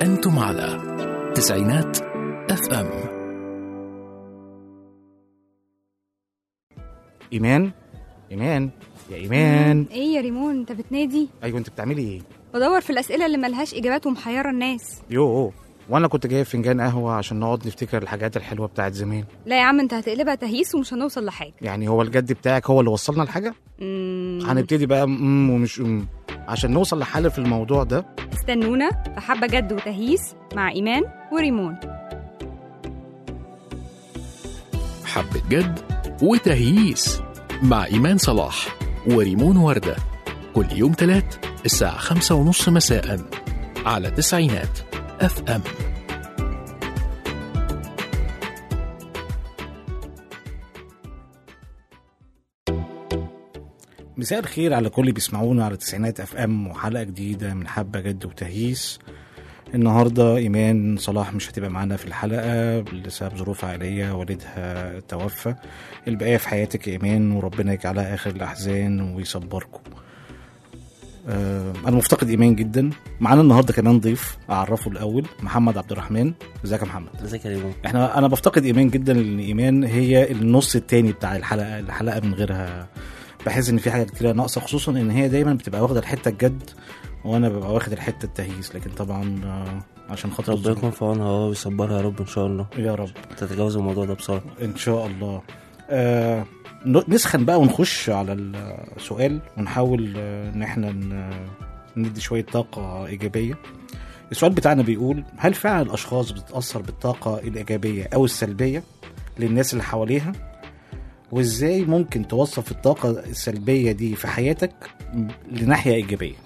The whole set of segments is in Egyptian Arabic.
أنتم على تسعينات اف ام ايمان ايمان يا ايمان ايه يا ريمون انت بتنادي ايوه انت بتعملي ايه بدور في الاسئله اللي ملهاش اجابات ومحيره الناس يو وانا كنت جايب فنجان قهوه عشان نقعد نفتكر الحاجات الحلوه بتاعت زمان لا يا عم انت هتقلبها تهيس ومش هنوصل لحاجه يعني هو الجد بتاعك هو اللي وصلنا لحاجه مم. هنبتدي بقى ام ومش ام عشان نوصل لحل في الموضوع ده استنونا في حبه جد وتهيس مع ايمان وريمون حبة جد وتهييس مع إيمان صلاح وريمون وردة كل يوم تلات الساعة خمسة ونص مساء على تسعينات اف ام مساء الخير على كل اللي بيسمعونا على تسعينات اف ام وحلقه جديده من حبه جد وتهييس النهارده ايمان صلاح مش هتبقى معانا في الحلقه بسبب ظروف عائليه والدها توفى البقيه في حياتك يا ايمان وربنا يجعلها اخر الاحزان ويصبركم آه انا مفتقد ايمان جدا معانا النهارده كمان ضيف اعرفه الاول محمد عبد الرحمن ازيك يا محمد ازيك يا ريمون احنا انا بفتقد ايمان جدا لان ايمان هي النص التاني بتاع الحلقه الحلقه من غيرها بحس ان في حاجات كتير ناقصه خصوصا ان هي دايما بتبقى واخده الحته الجد وانا ببقى واخد الحته التهييس لكن طبعا آه، عشان خاطر ربنا الظروف. يكون في عونها هو ويصبرها يا رب ان شاء الله يا رب تتجاوز الموضوع ده بسرعه ان شاء الله آه ن- نسخن بقى ونخش على السؤال ونحاول آه، ان احنا ن- ندي شويه طاقه ايجابيه السؤال بتاعنا بيقول هل فعلا الاشخاص بتتاثر بالطاقه الايجابيه او السلبيه للناس اللي حواليها وازاي ممكن توظف الطاقه السلبيه دي في حياتك لناحيه ايجابيه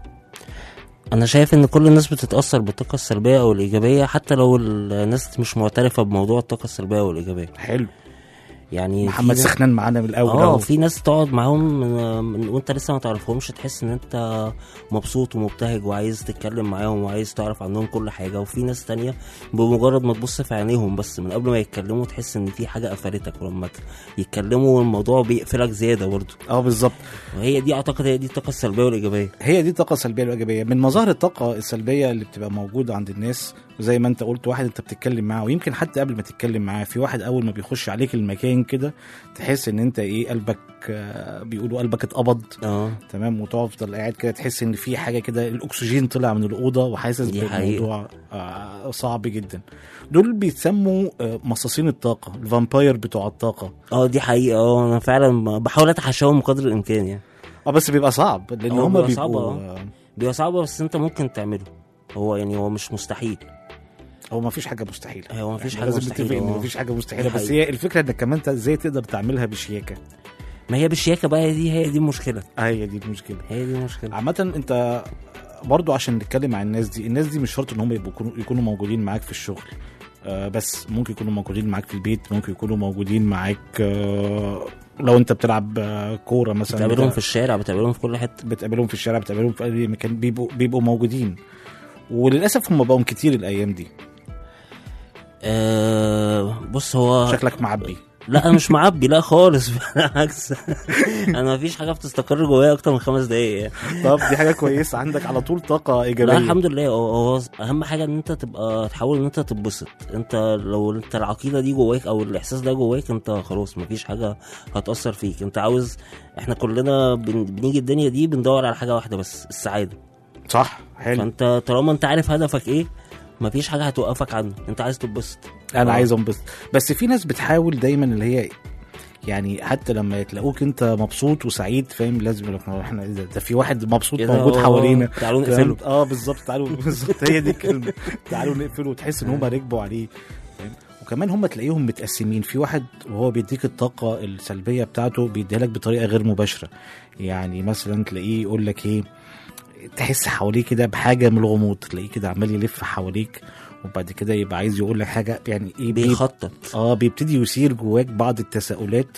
انا شايف ان كل الناس بتتاثر بالطاقه السلبيه او الايجابيه حتى لو الناس مش معترفه بموضوع الطاقه السلبيه والايجابيه حلو يعني محمد في ناس- سخنان معانا من الاول اه أهو. في ناس تقعد معاهم من, من وانت لسه ما تعرفهمش تحس ان انت مبسوط ومبتهج وعايز تتكلم معاهم وعايز تعرف عنهم كل حاجه وفي ناس تانية بمجرد ما تبص في عينيهم بس من قبل ما يتكلموا تحس ان في حاجه قفلتك ولما ت- يتكلموا الموضوع بيقفلك زياده برضه اه بالظبط وهي دي اعتقد هي دي الطاقه السلبيه والايجابيه هي دي الطاقه السلبيه والايجابيه من مظاهر الطاقه السلبيه اللي بتبقى موجوده عند الناس زي ما انت قلت واحد انت بتتكلم معاه ويمكن حتى قبل ما تتكلم معاه في واحد اول ما بيخش عليك المكان كده تحس ان انت ايه قلبك آه، بيقولوا قلبك اتقبض اه تمام وتفضل قاعد كده تحس ان في حاجه كده الاكسجين طلع من الاوضه وحاسس دي بالموضوع آه، صعب جدا دول بيتسموا آه، مصاصين الطاقه الفامباير بتوع الطاقه اه دي حقيقه اه انا فعلا بحاول اتحاشاهم قدر الامكان يعني اه بس بيبقى صعب لان هو هم بيبقى صعب، بيبقوا اه. آه، بيبقى صعب بس انت ممكن تعمله هو يعني هو مش مستحيل هو ما فيش حاجه مستحيله هو مفيش إحنا حاجة لازم مستحيلة، نتفق ان اه. مفيش حاجه مستحيله دي بس حقيقة. هي الفكره انك كمان انت ازاي تقدر تعملها بشياكه ما هي بالشياكه بقى هي دي هي دي المشكله هي دي المشكله هي دي المشكله عامه انت برضو عشان نتكلم عن الناس دي الناس دي مش شرط ان هم يبقوا يكونوا, يكونوا موجودين معاك في الشغل آه بس ممكن يكونوا موجودين معاك في البيت ممكن يكونوا موجودين معاك آه لو انت بتلعب آه، كوره مثلا بتقابلهم بتاع- في الشارع بتقابلهم في كل حته بتقابلهم في الشارع بتقابلهم في اي مكان بيبقوا بيبقوا موجودين وللاسف هم بقوا كتير الايام دي أه بص هو شكلك معبي لا انا مش معبي لا خالص بالعكس انا مفيش حاجه بتستقر جوايا اكتر من خمس دقايق يعني. طب دي حاجه كويسه عندك على طول طاقه ايجابيه لا الحمد لله هو هو اهم حاجه ان انت تبقى تحاول ان انت تتبسط انت لو انت العقيده دي جواك او الاحساس ده جواك انت خلاص مفيش حاجه هتاثر فيك انت عاوز احنا كلنا بن... بنيجي الدنيا دي بندور على حاجه واحده بس السعاده صح حلو فانت طالما انت عارف هدفك ايه مفيش حاجه هتوقفك عنه انت عايز تتبسط انا آه. عايز انبسط بس في ناس بتحاول دايما اللي هي يعني حتى لما تلاقوك انت مبسوط وسعيد فاهم لازم يقول لك احنا ده ده في واحد مبسوط إيه ده؟ موجود آه، حوالينا تعالوا فاهم؟ نقفله اه بالظبط تعالوا بالظبط هي دي الكلمه تعالوا نقفله وتحس ان هم ركبوا عليه فاهم وكمان هم تلاقيهم متقسمين في واحد وهو بيديك الطاقه السلبيه بتاعته بيديها لك بطريقه غير مباشره يعني مثلا تلاقيه يقول لك ايه تحس حواليه كده بحاجه من الغموض تلاقيه كده عمال يلف حواليك وبعد كده يبقى عايز يقول لك حاجه يعني ايه بي- بيخطط اه بيبتدي يثير جواك بعض التساؤلات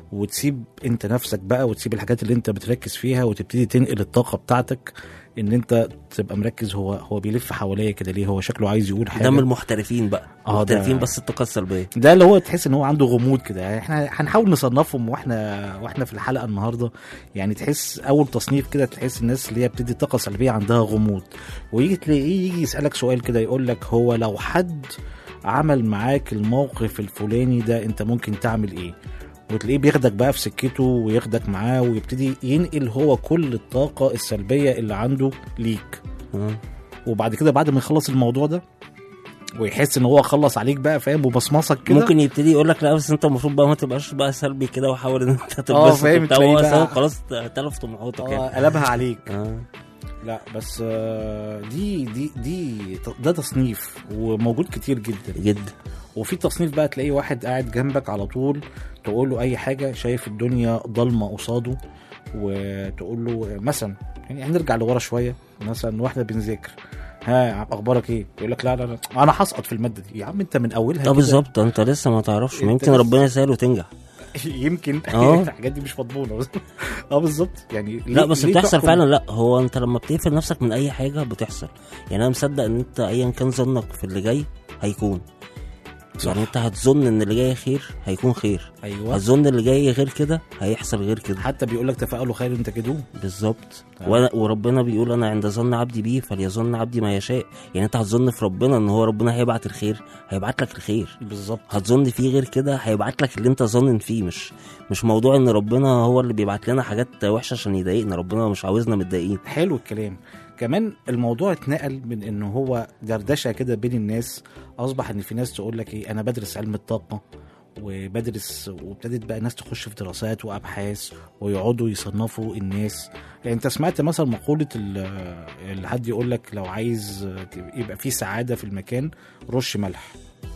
وتسيب انت نفسك بقى وتسيب الحاجات اللي انت بتركز فيها وتبتدي تنقل الطاقه بتاعتك ان انت تبقى مركز هو هو بيلف حواليا كده ليه هو شكله عايز يقول حاجه ده من المحترفين بقى آه، ده- محترفين بس الطاقه السلبيه ده اللي هو تحس ان هو عنده غموض كده يعني احنا هنحاول نصنفهم واحنا واحنا في الحلقه النهارده يعني تحس اول تصنيف كده تحس الناس اللي هي بتدي طاقه سلبيه عندها غموض ويجي تلاقيه يجي يسالك سؤال كده يقول لك هو لو حد عمل معاك الموقف الفلاني ده انت ممكن تعمل ايه وتلاقيه بياخدك بقى في سكته وياخدك معاه ويبتدي ينقل هو كل الطاقه السلبيه اللي عنده ليك آه. وبعد كده بعد ما يخلص الموضوع ده ويحس ان هو خلص عليك بقى فاهم وبصمصك كده ممكن يبتدي يقول لك لا بس انت المفروض بقى ما تبقاش بقى سلبي كده وحاول ان انت اه، تتبسط فاهم، وبتاع تلاقيه وهو بقى- سوا خلاص تلف طموحاتك اه يعني قلبها عليك اه لا بس آه، دي دي دي ده تصنيف وموجود كتير جدا جدا وفي تصنيف بقى تلاقي واحد قاعد جنبك على طول تقول له اي حاجه شايف الدنيا ضلمه قصاده وتقول له مثلا يعني هنرجع لورا شويه مثلا واحنا بنذاكر ها اخبارك ايه يقول لك لا لا لا انا هسقط في الماده دي يا عم انت من اولها اه كده بالظبط انت لسه ما تعرفش انت يمكن لسه- ربنا يسهل وتنجح يمكن اه. الحاجات دي مش مضمونه اه بالظبط يعني لا ليه- بس ليه بتحصل تحكم؟ فعلا لا هو انت لما بتقفل نفسك من اي حاجه بتحصل يعني انا مصدق ان انت ايا كان ظنك في اللي جاي هيكون صح. يعني انت هتظن ان اللي جاي خير هيكون خير ايوه هتظن اللي جاي غير كده هيحصل غير كده حتى بيقول لك تفاؤلوا خير انت كده بالظبط آه. وانا وربنا بيقول انا عند ظن عبدي بيه فليظن عبدي ما يشاء يعني انت هتظن في ربنا ان هو ربنا هيبعت الخير هيبعت لك الخير بالظبط هتظن فيه غير كده هيبعت لك اللي انت ظنن فيه مش مش موضوع ان ربنا هو اللي بيبعت لنا حاجات وحشه عشان يضايقنا ربنا مش عاوزنا متضايقين حلو الكلام كمان الموضوع اتنقل من ان هو دردشه كده بين الناس اصبح ان في ناس تقول لك ايه انا بدرس علم الطاقه وبدرس وابتدت بقى ناس تخش في دراسات وابحاث ويقعدوا يصنفوا الناس يعني انت سمعت مثلا مقوله ال- اللي حد يقول لك لو عايز يبقى في سعاده في المكان رش ملح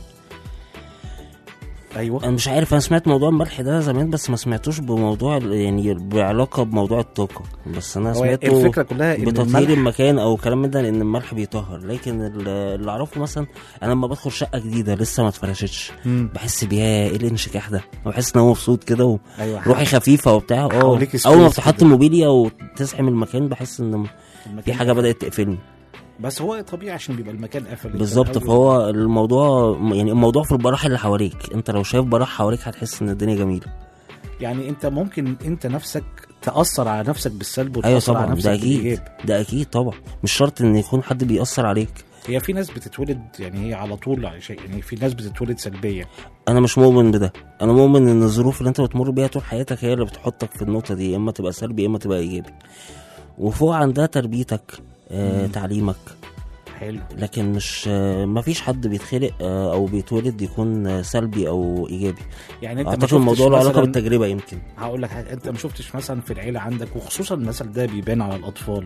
ايوه انا مش عارف انا سمعت موضوع الملح ده زمان بس ما سمعتوش بموضوع ال- يعني بعلاقه بموضوع الطاقه بس انا هو سمعته الفكره كلها ان بتطهير الملح المكان او كلام من ده لان الملح بيطهر لكن ال- اللي اعرفه مثلا انا لما بدخل شقه جديده لسه ما اتفرشتش مم. بحس بيها ايه الانشكاح ده وبحس ان انا مبسوط كده ايوه وروحي خفيفه وبتاع اه حواليك اول ما space بتحط كده. الموبيليا وتزحم المكان بحس ان المكان في حاجه بدات تقفلني بس هو طبيعي عشان بيبقى المكان قافل انت بالظبط الأول- فهو الموضوع يعني الموضوع في البراح اللي حواليك انت لو شايف براح حواليك هتحس ان الدنيا جميله يعني انت ممكن انت نفسك تاثر على نفسك بالسلب ايوه وتاثر على طبعا نفسك ده اكيد بالايجاب ده اكيد طبعا مش شرط ان يكون حد بيأثر عليك هي في ناس بتتولد يعني هي على طول على شيء يعني في ناس بتتولد سلبيه انا مش مؤمن بده انا مؤمن ان الظروف اللي انت بتمر بيها طول حياتك هي اللي بتحطك في النقطه دي يا اما تبقى سلبي يا اما تبقى ايجابي وفوق عن ده تربيتك آه، مم. تعليمك حلو لكن مش آه، مفيش حد بيتخلق آه، او بيتولد يكون آه، سلبي او ايجابي يعني انت ما اعتقد شفتش الموضوع له علاقه مثلاً- بالتجربه يمكن هقول لك حاجه انت ما شفتش مثلا في العيله عندك وخصوصا المثل ده بيبان على الاطفال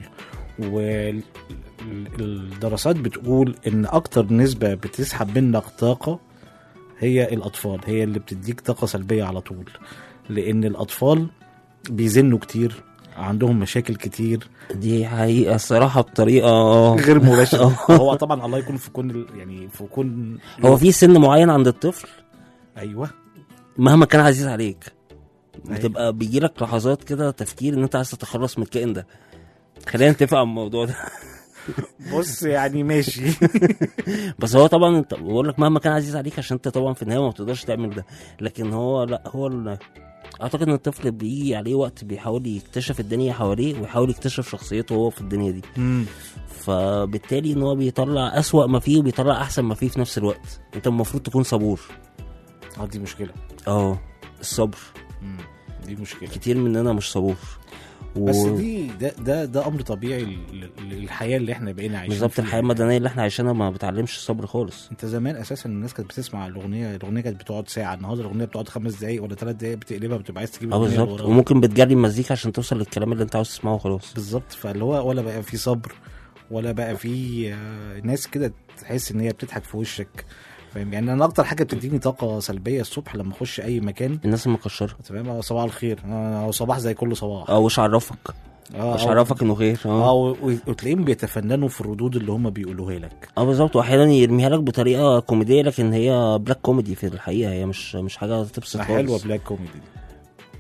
والدراسات بتقول ان اكتر نسبه بتسحب منك طاقه هي الاطفال هي اللي بتديك طاقه سلبيه على طول لان الاطفال بيزنوا كتير عندهم مشاكل كتير دي حقيقه الصراحه بطريقه غير مباشر هو طبعا الله يكون في كون ال- يعني في كون هو في سن معين عند الطفل ايوه مهما كان عزيز عليك بتبقى بيجيلك لحظات كده تفكير ان انت عايز تتخلص من الكائن ده خلينا نتفق على الموضوع ده بص يعني ماشي بس هو طبعا انت بقول لك مهما كان عزيز عليك عشان انت طبعا في النهايه ما بتقدرش تعمل ده لكن هو لا هو ال... اعتقد ان الطفل بيجي عليه وقت بيحاول يكتشف الدنيا حواليه ويحاول يكتشف شخصيته هو في الدنيا دي مم. فبالتالي ان هو بيطلع اسوأ ما فيه وبيطلع احسن ما فيه في نفس الوقت انت المفروض تكون صبور اه دي مشكله اه الصبر مم. دي مشكله كتير مننا مش صبور و... بس دي ده ده ده امر طبيعي لل- للحياه اللي احنا بقينا عايشين بالظبط فيها. الحياه المدنيه اللي احنا عايشينها ما بتعلمش الصبر خالص انت زمان اساسا الناس كانت بتسمع الاغنيه الاغنيه كانت بتقعد ساعه النهارده الاغنيه بتقعد خمس دقائق ولا ثلاث دقائق بتقلبها بتبقى عايز تجيب اه الأغنية اللي بالظبط وراها. وممكن بتجري المزيكا عشان توصل للكلام اللي انت عاوز تسمعه وخلاص بالظبط فاللي هو ولا بقى في صبر ولا بقى في آه، ناس كده تحس ان هي بتضحك في وشك فاهم يعني انا اكتر حاجه بتديني طاقه سلبيه الصبح لما اخش اي مكان الناس المكشره تمام آه، صباح الخير آه، او صباح زي كل صباح اه وش عرفك اه وش آه، عرفك انه خير اه اه و- و- وتلاقيهم بيتفننوا في الردود اللي هم بيقولوها لك اه بالظبط واحيانا يرميها لك بطريقه كوميديه لكن هي بلاك كوميدي في الحقيقه هي مش مش حاجه تبسط حلوه خالص بلاك كوميدي دي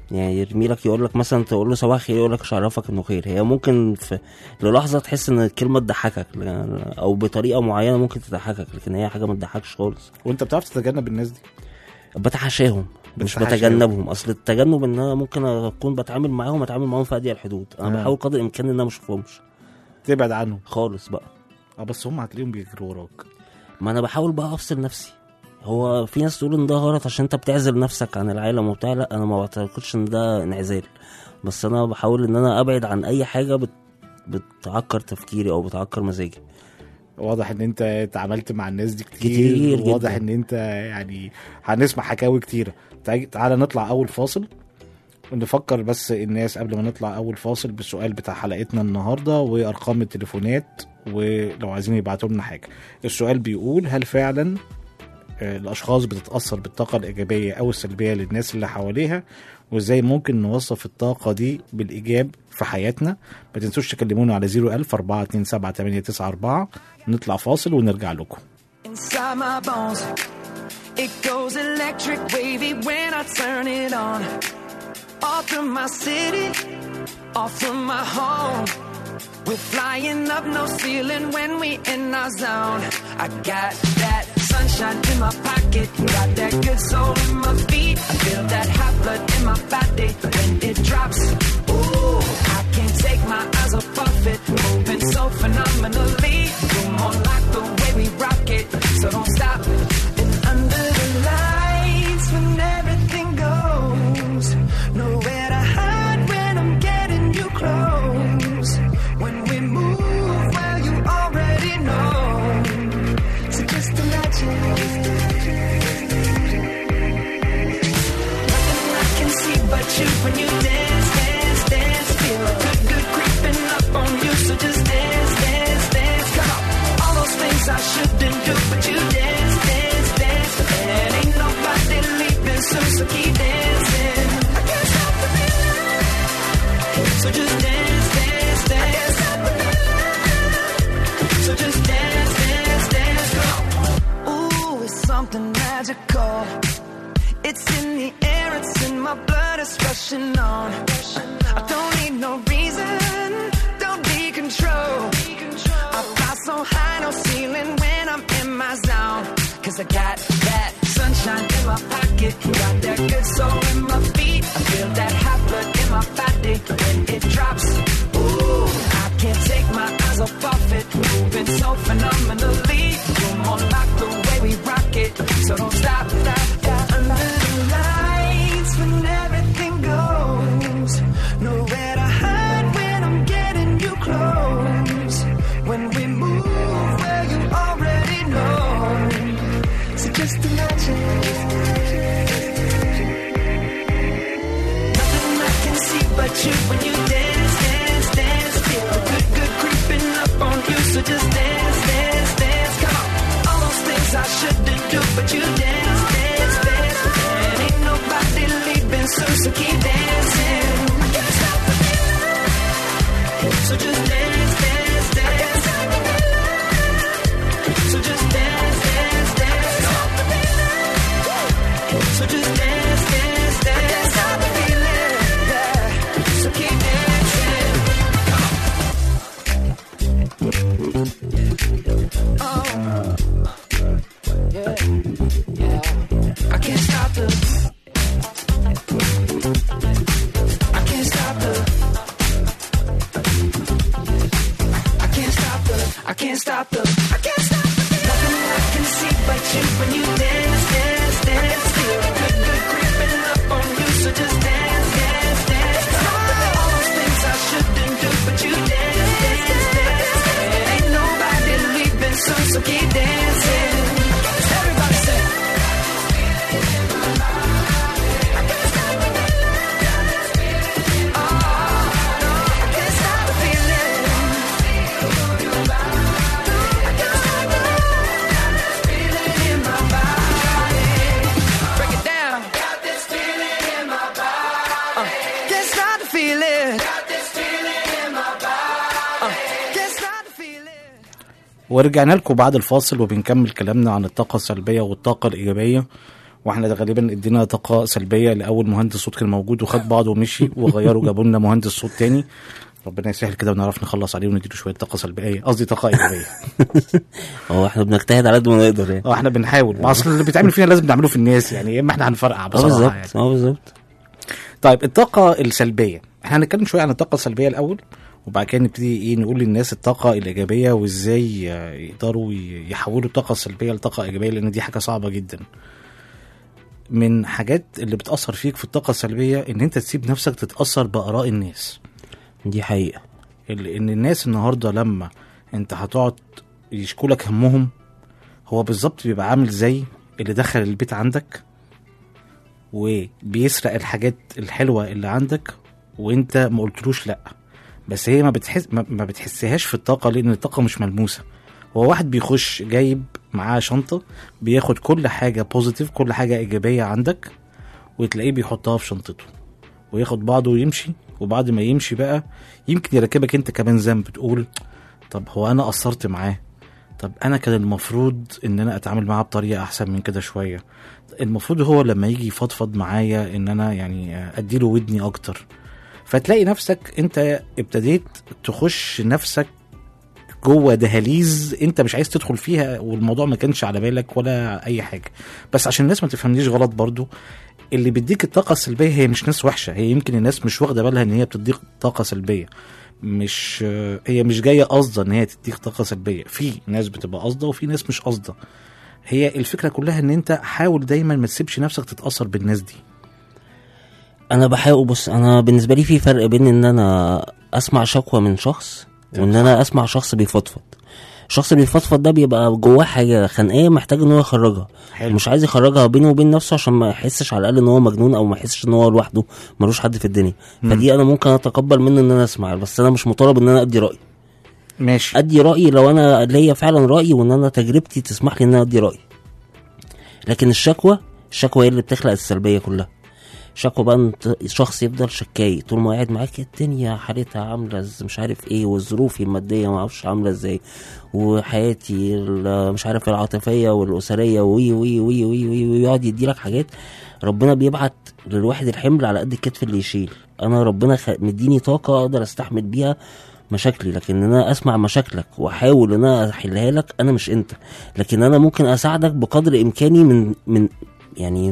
يعني يرمي لك يقول لك مثلا تقول له صباح الخير يقول لك مش عرفك انه خير هي ممكن في للحظه تحس ان الكلمه تضحكك او بطريقه معينه ممكن تضحكك لكن هي حاجه ما تضحكش خالص وانت بتعرف تتجنب الناس دي بتحاشاهم مش بتتحاشاهم. بتجنبهم اصل التجنب ان انا ممكن اكون بتعامل معاهم اتعامل معاهم في اضيق الحدود انا آه. بحاول قدر الامكان ان انا ما اشوفهمش تبعد عنهم خالص بقى اه بس هم هتلاقيهم بيجروا وراك ما انا بحاول بقى افصل نفسي هو في ناس تقول ان ده غلط عشان انت بتعزل نفسك عن العالم وبتاع لا انا ما بعتقدش ان ده انعزال بس انا بحاول ان انا ابعد عن اي حاجه بت... بتعكر تفكيري او بتعكر مزاجي واضح ان انت اتعاملت مع الناس دي كتير, كتير جدا. واضح ان انت يعني هنسمع حكاوي كتيره تعالى تعالى نطلع اول فاصل ونفكر بس الناس قبل ما نطلع اول فاصل بالسؤال بتاع حلقتنا النهارده وارقام التليفونات ولو عايزين يبعتوا لنا حاجه السؤال بيقول هل فعلا آه، الاشخاص بتتاثر بالطاقه الايجابيه او السلبيه للناس اللي حواليها وازاي ممكن نوظف الطاقه دي بالايجاب في حياتنا ما تنسوش تكلمونا على 01000 427 نطلع فاصل ونرجع لكم inside my bones. It goes electric wavy when I turn it on. Off from my city, off from my home. We're flying up no ceiling when we in our zone. I got that sunshine in my pocket, got that good soul in my feet. I feel that hot blood in my body when it drops. Ooh, I can't take my eyes off of it, moving so phenomenally. You're more like the way we rock it, so don't stop. And under the lights, when everything goes, nowhere to hide when I'm getting you close. When we move, well, you already know. So just imagine. Nothing I can see but you when you dance, dance, dance. Feel a good, good creeping up on you. So just dance, dance, dance. Come on. All those things I shouldn't do, but you dance, dance, dance. And ain't nobody leaving soon, so keep dancing. I can't stop the feeling. So just dance, dance, dance. I can't stop the feeling. So just dance, dance, dance. Come on. Ooh, it's something magical. It's in the air, it's in my blood, it's rushing on. I don't need no reason, don't be control. I fly so high, no ceiling when I'm in my zone. Cause I got that sunshine in my pocket, got that good soul in my feet. I feel that hot blood in my body when it drops. Ooh, I can't take my eyes off of it, moving so phenomenally. You're more like the way we rock it, so don't stop, stop, stop. Under the lights when everything goes, nowhere to hide when I'm getting you close. When we move, well, you already know. So just imagine. Nothing I can see but you when you dance, dance, dance. Feel a good, good creeping up on you. So just dance, dance, dance. Come on. All those things I shouldn't do, but you dance, dance, dance. And ain't nobody leaving soon, so keep dancing. I can't stop the feeling. So just dance, dance, dance. I can't stop the feeling. So just dance, dance, dance. Stop the feeling. So just dance, dance, dance. I can't stop the feeling. Yeah. So keep dancing. Oh. Yeah. Yeah. I can't stop the. I can't stop the. I can't stop the. I can't stop the. I can't stop the. Nothing I can see but you when you dance, dance, dance. Feel a good, good creeping up on you, so just dance, dance, dance. All those things I shouldn't do, but you dance, dance, dance. And ain't nobody leaving soon, so keep dancing. Everybody say. I can't stop the feeling. Oh, no, I can't stop the feeling. I can't stop the feeling in my body. Break it down. Got this feeling in my body. Uh, can't stop the feeling. Got this feeling in my body. Uh, can't stop the feeling. ورجعنا لكم بعد الفاصل وبنكمل كلامنا عن الطاقة السلبية والطاقة الإيجابية واحنا ده غالبا ادينا طاقه سلبيه لاول مهندس صوت كان موجود وخد بعضه ومشي وغيروا جابوا لنا مهندس صوت تاني ربنا يسهل كده ونعرف نخلص عليه ونديله شويه طاقه سلبيه قصدي طاقه ايجابيه هو احنا بنجتهد على قد ما نقدر يعني اه احنا بنحاول ما اصل اللي بيتعمل فينا لازم نعمله في الناس يعني يا اما احنا هنفرقع اه بصراحه بالظبط يعني. اه بالظبط طيب الطاقة السلبية احنا هنتكلم شوية عن الطاقة السلبية الأول وبعد كده نبتدي ايه نقول للناس الطاقة الإيجابية وازاي آه، يقدروا ي- يحولوا الطاقة السلبية لطاقة إيجابية لأن دي حاجة صعبة جدا من حاجات اللي بتأثر فيك في الطاقة السلبية إن أنت تسيب نفسك تتأثر بآراء الناس دي حقيقة اللي ان الناس النهارده لما انت هتقعد يشكوا لك همهم هو بالظبط بيبقى عامل زي اللي دخل البيت عندك وبيسرق الحاجات الحلوه اللي عندك وانت ما قلتلوش لا بس هي ما بتحس ما ما بتحسهاش في الطاقه لان الطاقه مش ملموسه هو واحد بيخش جايب معاه شنطه بياخد كل حاجه بوزيتيف كل حاجه ايجابيه عندك وتلاقيه بيحطها في شنطته وياخد بعضه ويمشي وبعد ما يمشي بقى يمكن يركبك انت كمان ذنب تقول طب هو انا قصرت معاه طب انا كان المفروض ان انا اتعامل معاه بطريقه احسن من كده شويه المفروض هو لما يجي يفضفض معايا ان انا يعني اديله ودني اكتر فتلاقي نفسك انت ابتديت تخش نفسك جوه دهاليز انت مش عايز تدخل فيها والموضوع ما كانش على بالك ولا اي حاجه بس عشان الناس ما تفهمنيش غلط برضو اللي بيديك الطاقه السلبيه هي مش ناس وحشه هي يمكن الناس مش واخده بالها ان هي بتديك طاقه سلبيه مش هي مش جايه قصده ان هي تديك طاقه سلبيه في ناس بتبقى قصده وفي ناس مش قصده هي الفكره كلها ان انت حاول دايما ما تسيبش نفسك تتاثر بالناس دي انا بحاول بص انا بالنسبه لي في فرق بين ان انا اسمع شكوى من شخص وان انا اسمع شخص بيفضفض الشخص اللي بيفضفض ده بيبقى جواه حاجه خانقاه محتاج ان هو يخرجها حلو. مش عايز يخرجها بينه وبين نفسه عشان ما يحسش على الاقل ان هو مجنون او ما يحسش ان هو لوحده ملوش حد في الدنيا فدي انا ممكن اتقبل منه ان انا اسمع بس انا مش مطالب ان انا ادي رايي ماشي ادي رايي لو انا ليا فعلا راي وان انا تجربتي تسمح لي ان انا ادي رايي لكن الشكوى الشكوى هي اللي بتخلق السلبيه كلها شكوى بقى انت شخص يفضل شكاي طول ما قاعد معاك الدنيا حالتها عامله إز- مش عارف ايه والظروف الماديه ما اعرفش عامله ازاي وحياتي ال- مش عارف العاطفيه والاسريه وي وي وي وي وي ويقعد يدي لك حاجات ربنا بيبعت للواحد الحمل على قد الكتف اللي يشيل انا ربنا خ... مديني طاقه اقدر استحمل بيها مشاكلي لكن ان انا اسمع مشاكلك واحاول ان انا احلها لك انا مش انت لكن انا ممكن اساعدك بقدر امكاني من من يعني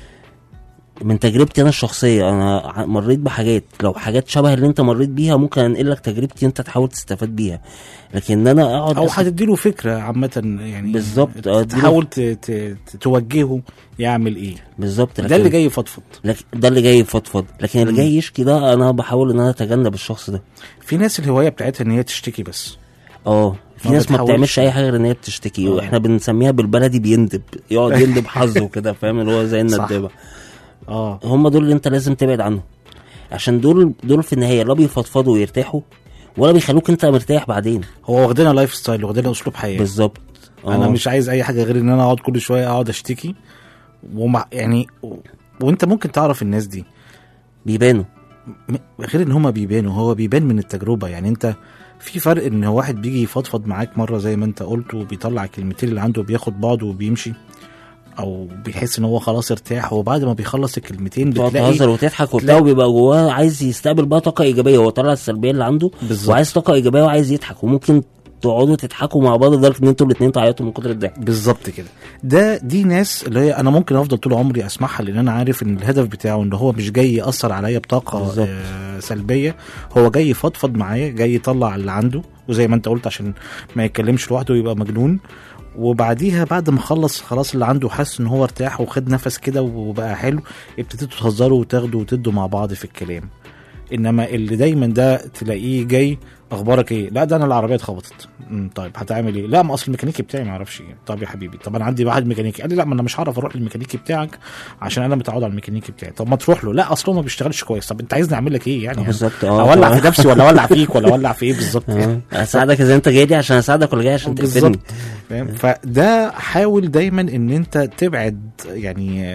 من تجربتي انا الشخصيه انا ع- مريت بحاجات لو حاجات شبه اللي انت مريت بيها ممكن انقل لك تجربتي انت تحاول تستفاد بيها لكن ان انا اقعد او أسمع- هتديله فكره عامه يعني بالظبط، اه، اديله- تحاول ت- ت- ت- توجهه يعمل ايه بالظبط ده اللي جاي يفضفض لك ده اللي جاي يفضفض لكن اللي جاي يشكي ده انا بحاول ان انا اتجنب الشخص ده في ناس الهوايه بتاعتها ان هي تشتكي بس اه في ما ناس ما بتحاولش. بتعملش اي حاجه غير ان هي بتشتكي اه. واحنا بنسميها بالبلدي بيندب يقعد يندب حظه كده فاهم اللي هو زي صح. الندبه اه هم دول اللي انت لازم تبعد عنهم عشان دول دول في النهايه لا بيفضفضوا ويرتاحوا ولا بيخلوك انت مرتاح بعدين هو واخدنا لايف ستايل واخدنا اسلوب حياه بالظبط انا اه. مش عايز اي حاجه غير ان انا اقعد كل شويه اقعد اشتكي ومع يعني و- وانت ممكن تعرف الناس دي بيبانوا م- غير ان هما بيبانوا هو بيبان من التجربه يعني انت في فرق ان واحد بيجي يفضفض معاك مره زي ما انت قلت وبيطلع الكلمتين اللي عنده وبياخد بعضه وبيمشي او بيحس ان هو خلاص ارتاح وبعد ما بيخلص الكلمتين تقعد بتلاقي تهزر وتضحك وبتاع تلاقي- وبيبقى جواه عايز يستقبل بقى طاقه ايجابيه هو طلع السلبيه اللي عنده بالظبط. وعايز طاقه ايجابيه وعايز يضحك وممكن تقعدوا تضحكوا مع بعض لدرجه ان انتوا الاثنين تعيطوا من كتر الضحك بالظبط كده ده دي ناس اللي هي انا ممكن افضل طول عمري اسمعها لان انا عارف ان الهدف بتاعه ان هو مش جاي ياثر عليا بطاقه بالظبط. آه سلبيه هو جاي يفضفض معايا جاي يطلع اللي عنده وزي ما انت قلت عشان ما يتكلمش لوحده ويبقى مجنون وبعديها بعد ما خلص خلاص اللي عنده حس ان هو ارتاح وخد نفس كده وبقى حلو ابتديتوا تهزروا وتاخدوا وتدوا مع بعض في الكلام انما اللي دايما ده تلاقيه جاي اخبارك ايه لا ده انا العربيه اتخبطت أمم، طيب هتعمل ايه لا ما اصل الميكانيكي بتاعي ما اعرفش ايه طب يا حبيبي طب انا عندي واحد ميكانيكي قال لي لا ما انا مش هعرف اروح للميكانيكي بتاعك عشان انا متعود على الميكانيكي بتاعي طب ما تروح له لا اصله ما بيشتغلش كويس طب انت عايزني اعمل لك ايه يعني بالظبط، اه. اولع في نفسي ولا اولع فيك ولا اولع في ايه بالظبط اه. اساعدك اذا انت جاي لي عشان اساعدك ولا جاي عشان تقفلني بالظبط فاهم فده حاول دايما ان انت تبعد يعني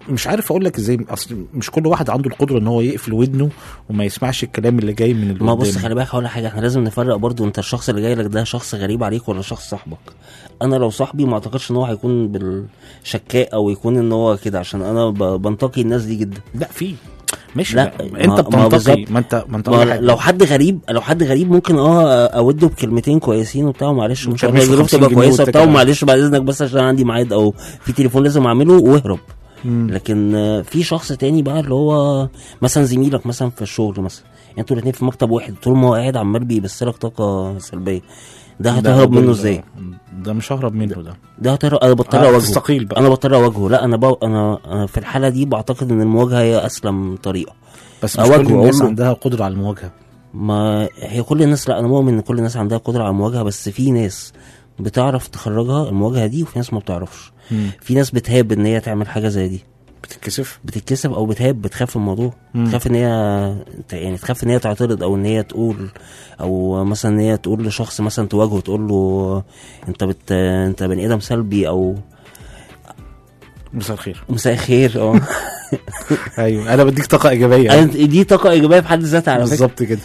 مش عارف اقول لك ازاي اصل مش كل واحد عنده القدره ان هو يقفل ودنه وما يسمعش الكلام اللي جاي من اللي ما بص قدامه. خلي بالك هقول لك حاجه احنا لازم نفرق برضو انت الشخص اللي جاي لك ده شخص غريب عليك ولا شخص صاحبك انا لو صاحبي ما اعتقدش ان هو هيكون بالشكاء او يكون ان هو كده عشان انا ب- بنتقي الناس دي جدا لا في ماشي لا، لا ما- انت ما بتنتقي بالظبط. ما انت ما انت ما أقول لك حاجة. لو حد غريب لو حد غريب ممكن اه اوده بكلمتين كويسين وبتاع معلش مش وترميه في الظروف 50 تبقى جنيه كويسه واتكل وبتاع على معلش بعد اذنك بس عشان عندي ميعاد او في تليفون لازم اعمله واهرب مم. لكن آه، في شخص تاني بقى اللي هو مثلا زميلك مثلا في الشغل مثلا انتوا الاثنين في مكتب واحد طول ما هو قاعد عمال بيبثلك طاقه سلبيه ده هتهرب ده- منه ده- ازاي؟ ده مش ههرب منه ده ده هتهرب انا بضطر آه، اواجهه تستقيل بقى انا بضطر اواجهه لا انا بو... انا أنا في الحاله دي بعتقد ان المواجهه هي اسلم طريقه بس مش أواجهه، كل الناس أقول له- عندها قدره على المواجهه ما هي كل الناس لا انا مؤمن ان كل الناس عندها قدره على المواجهه بس في ناس بتعرف تخرجها المواجهه دي وفي ناس ما بتعرفش مم. في ناس بتهاب ان هي تعمل حاجه زي دي بتتكسف بتتكسف او بتهاب بتخاف من الموضوع مم. تخاف ان هي يعني تخاف ان هي تعترض او ان هي تقول او مثلا ان هي تقول لشخص مثلا تواجهه تقول له انت بت انت بني ادم سلبي او مساء الخير مساء الخير اه ايوه انا بديك طاقه ايجابيه أنت- دي طاقه ايجابيه في حد ذاتها على فكره بالظبط كده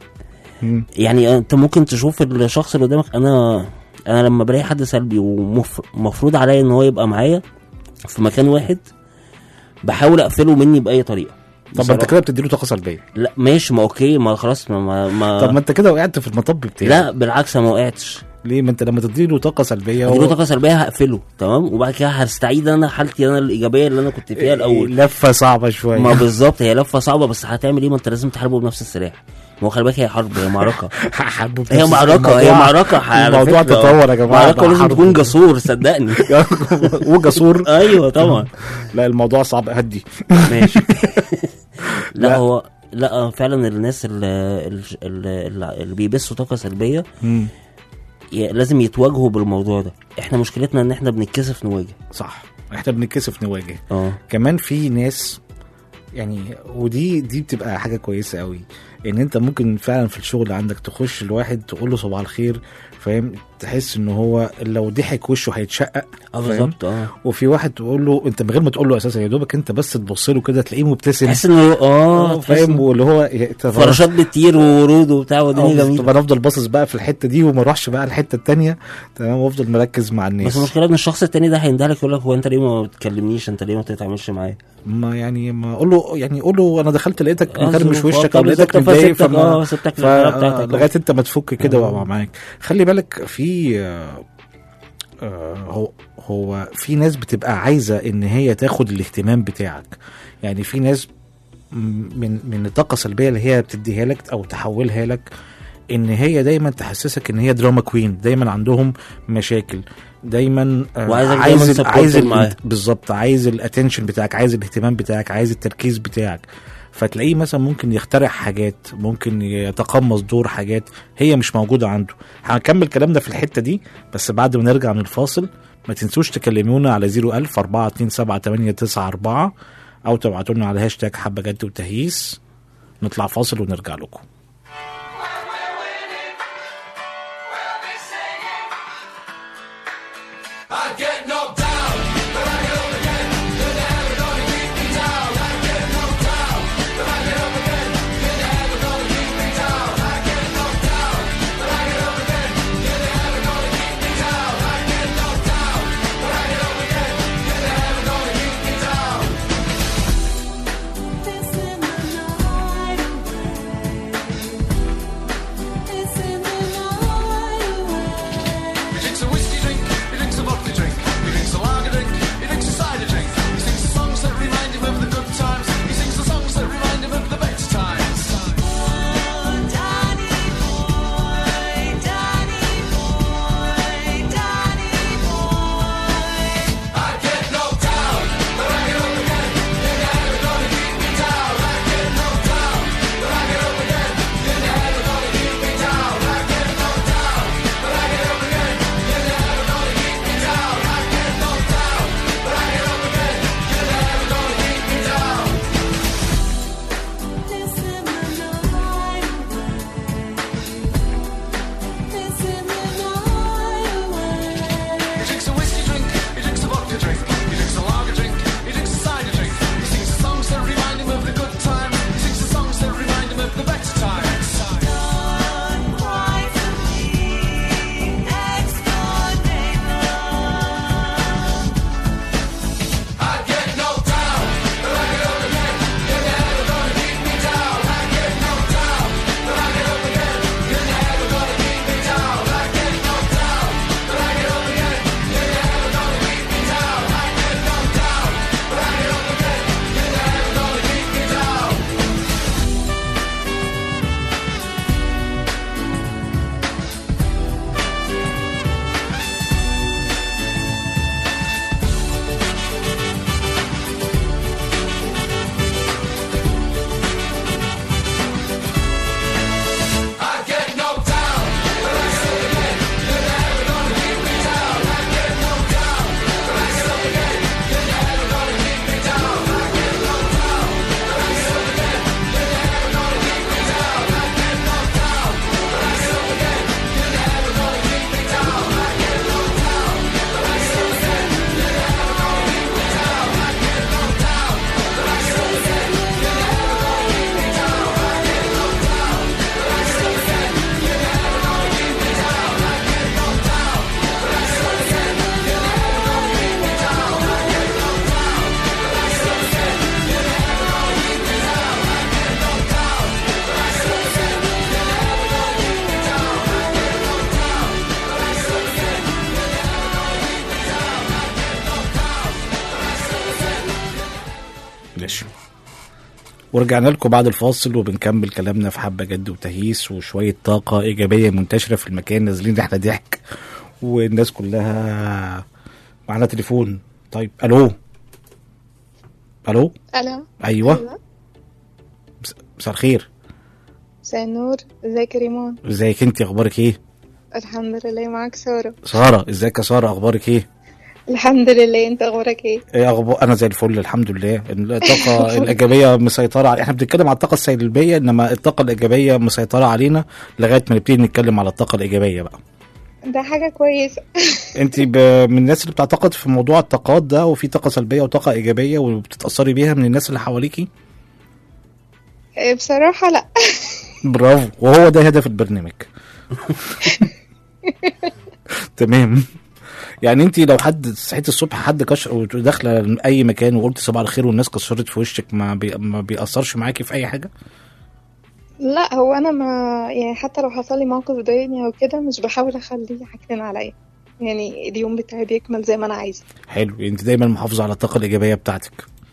مم. يعني انت ممكن تشوف الشخص اللي قدامك انا انا لما بلاقي حد سلبي ومفروض عليا ان هو يبقى معايا في مكان واحد بحاول اقفله مني باي طريقه طب ما انت بصراحة. كده بتديله طاقه سلبيه لا ماشي ما اوكي ما خلاص ما, ما, ما طب ما انت كده وقعت في المطب بتاعي لا بالعكس انا ما وقعتش ليه ما انت لما تديله طاقه سلبيه اديله هو- طاقه سلبيه هقفله تمام وبعد كده هستعيد انا حالتي انا الايجابيه اللي انا كنت فيها الاول لفه صعبه شويه ما بالظبط هي لفه صعبه بس هتعمل ايه ما انت لازم تحاربه بنفس السلاح ما هو خلي بالك هي حرب هي معركه حبوا هي بنفس معركه هي الموضوع- معركه على الموضوع فكرة. تطور يا جماعه معركه بقى لازم حرب. تكون جسور صدقني وجسور ايوه طبعا لا الموضوع صعب هدي ماشي لا, لا. هو لا فعلا الناس اللي, اللي, اللي بيبثوا طاقه سلبيه مم. ي- لازم يتواجهوا بالموضوع ده احنا مشكلتنا ان احنا بنتكسف نواجه صح احنا بنتكسف نواجه اه كمان في ناس يعني ودي دي بتبقى حاجه كويسه قوي ان انت ممكن فعلا في الشغل عندك تخش الواحد تقول له صباح الخير فاهم تحس ان هو لو ضحك وشه هيتشقق اه فاهم؟ بالظبط اه وفي واحد تقول له انت من غير ما تقول له اساسا يا دوبك انت بس تبص له كده تلاقيه مبتسم تحس انه اه تحس فاهم إنه واللي هو انت فراشات بتطير وورود وبتاع والدنيا طب جميله انا افضل باصص بقى في الحته دي وما اروحش بقى الحته التانية تمام وافضل مركز مع بس الناس المشكله ان الشخص التاني ده هيندهلك يقول لك هو انت ليه ما بتكلمنيش انت ليه ما بتتعاملش معايا ما يعني ما اقول له يعني قول له انا دخلت لقيتك آه، مكرمش ظروف. وشك آه، او لقيتك بالظبط، متضايق فسبتك، فما اه سبتك ف- للحالة آه، بتاعتك لغايه انت ما تفك كده وابقى معاك خلي بالك في آه، آه، هو هو في ناس بتبقى عايزه ان هي تاخد الاهتمام بتاعك يعني في ناس م- من من الطاقه السلبيه اللي هي بتديها لك او تحولها لك ان هي دايما تحسسك ان هي دراما كوين دايما عندهم مشاكل دايما آه، وعايزك عايز دايماً ال- supported عايز ال- معاه. بالظبط عايز الاتنشن بتاعك عايز الاهتمام بتاعك عايز التركيز بتاعك فتلاقيه مثلا ممكن يخترع حاجات ممكن يتقمص دور حاجات هي مش موجوده عنده هنكمل كلامنا في الحته دي بس بعد ما نرجع من الفاصل ما تنسوش تكلمونا على 01000 427 او تبعتوا لنا على هاشتاج حبه جد وتهييس نطلع فاصل ونرجع لكم He drinks a whiskey drink, he drinks a vodka drink. He ورجعنا لكم بعد الفاصل وبنكمل كلامنا في حبة جد وتهيس وشوية طاقة إيجابية منتشرة في المكان نازلين احنا ضحك والناس كلها معانا تليفون طيب ألو ألو ألو أيوه مس- مساء الخير مساء النور ازيك يا ريمون ازيك انت اخبارك ايه الحمد لله معاك سارة سارة ازيك يا سارة اخبارك ايه الحمد لله انت اخبارك ايه ايه اخبار انا زي الفل الحمد لله الطاقه الايجابيه مسيطره على... احنا بنتكلم على الطاقه السلبيه انما الطاقه الايجابيه مسيطره علينا لغايه ما نبتدي نتكلم على الطاقه الايجابيه بقى ده حاجة كويسة انت ب... من الناس اللي بتعتقد في موضوع الطاقات ده وفي طاقه سلبيه وطاقه ايجابيه وبتتاثري بيها من الناس اللي حواليكي إيه، بصراحة لا برافو وهو ده هدف البرنامج تمام يعني انت لو حد صحيت الصبح حد كشر وداخله اي مكان وقلت صباح الخير والناس كسرت في وشك ما, بي... ما بيأثرش معاكي في اي حاجه لا هو انا ما يعني حتى لو حصل لي موقف ضايقني او كده مش بحاول اخليه حاجتين عليا يعني اليوم بتاعي بيكمل زي ما انا عايزة حلو انت دايما محافظه على الطاقه الايجابيه بتاعتك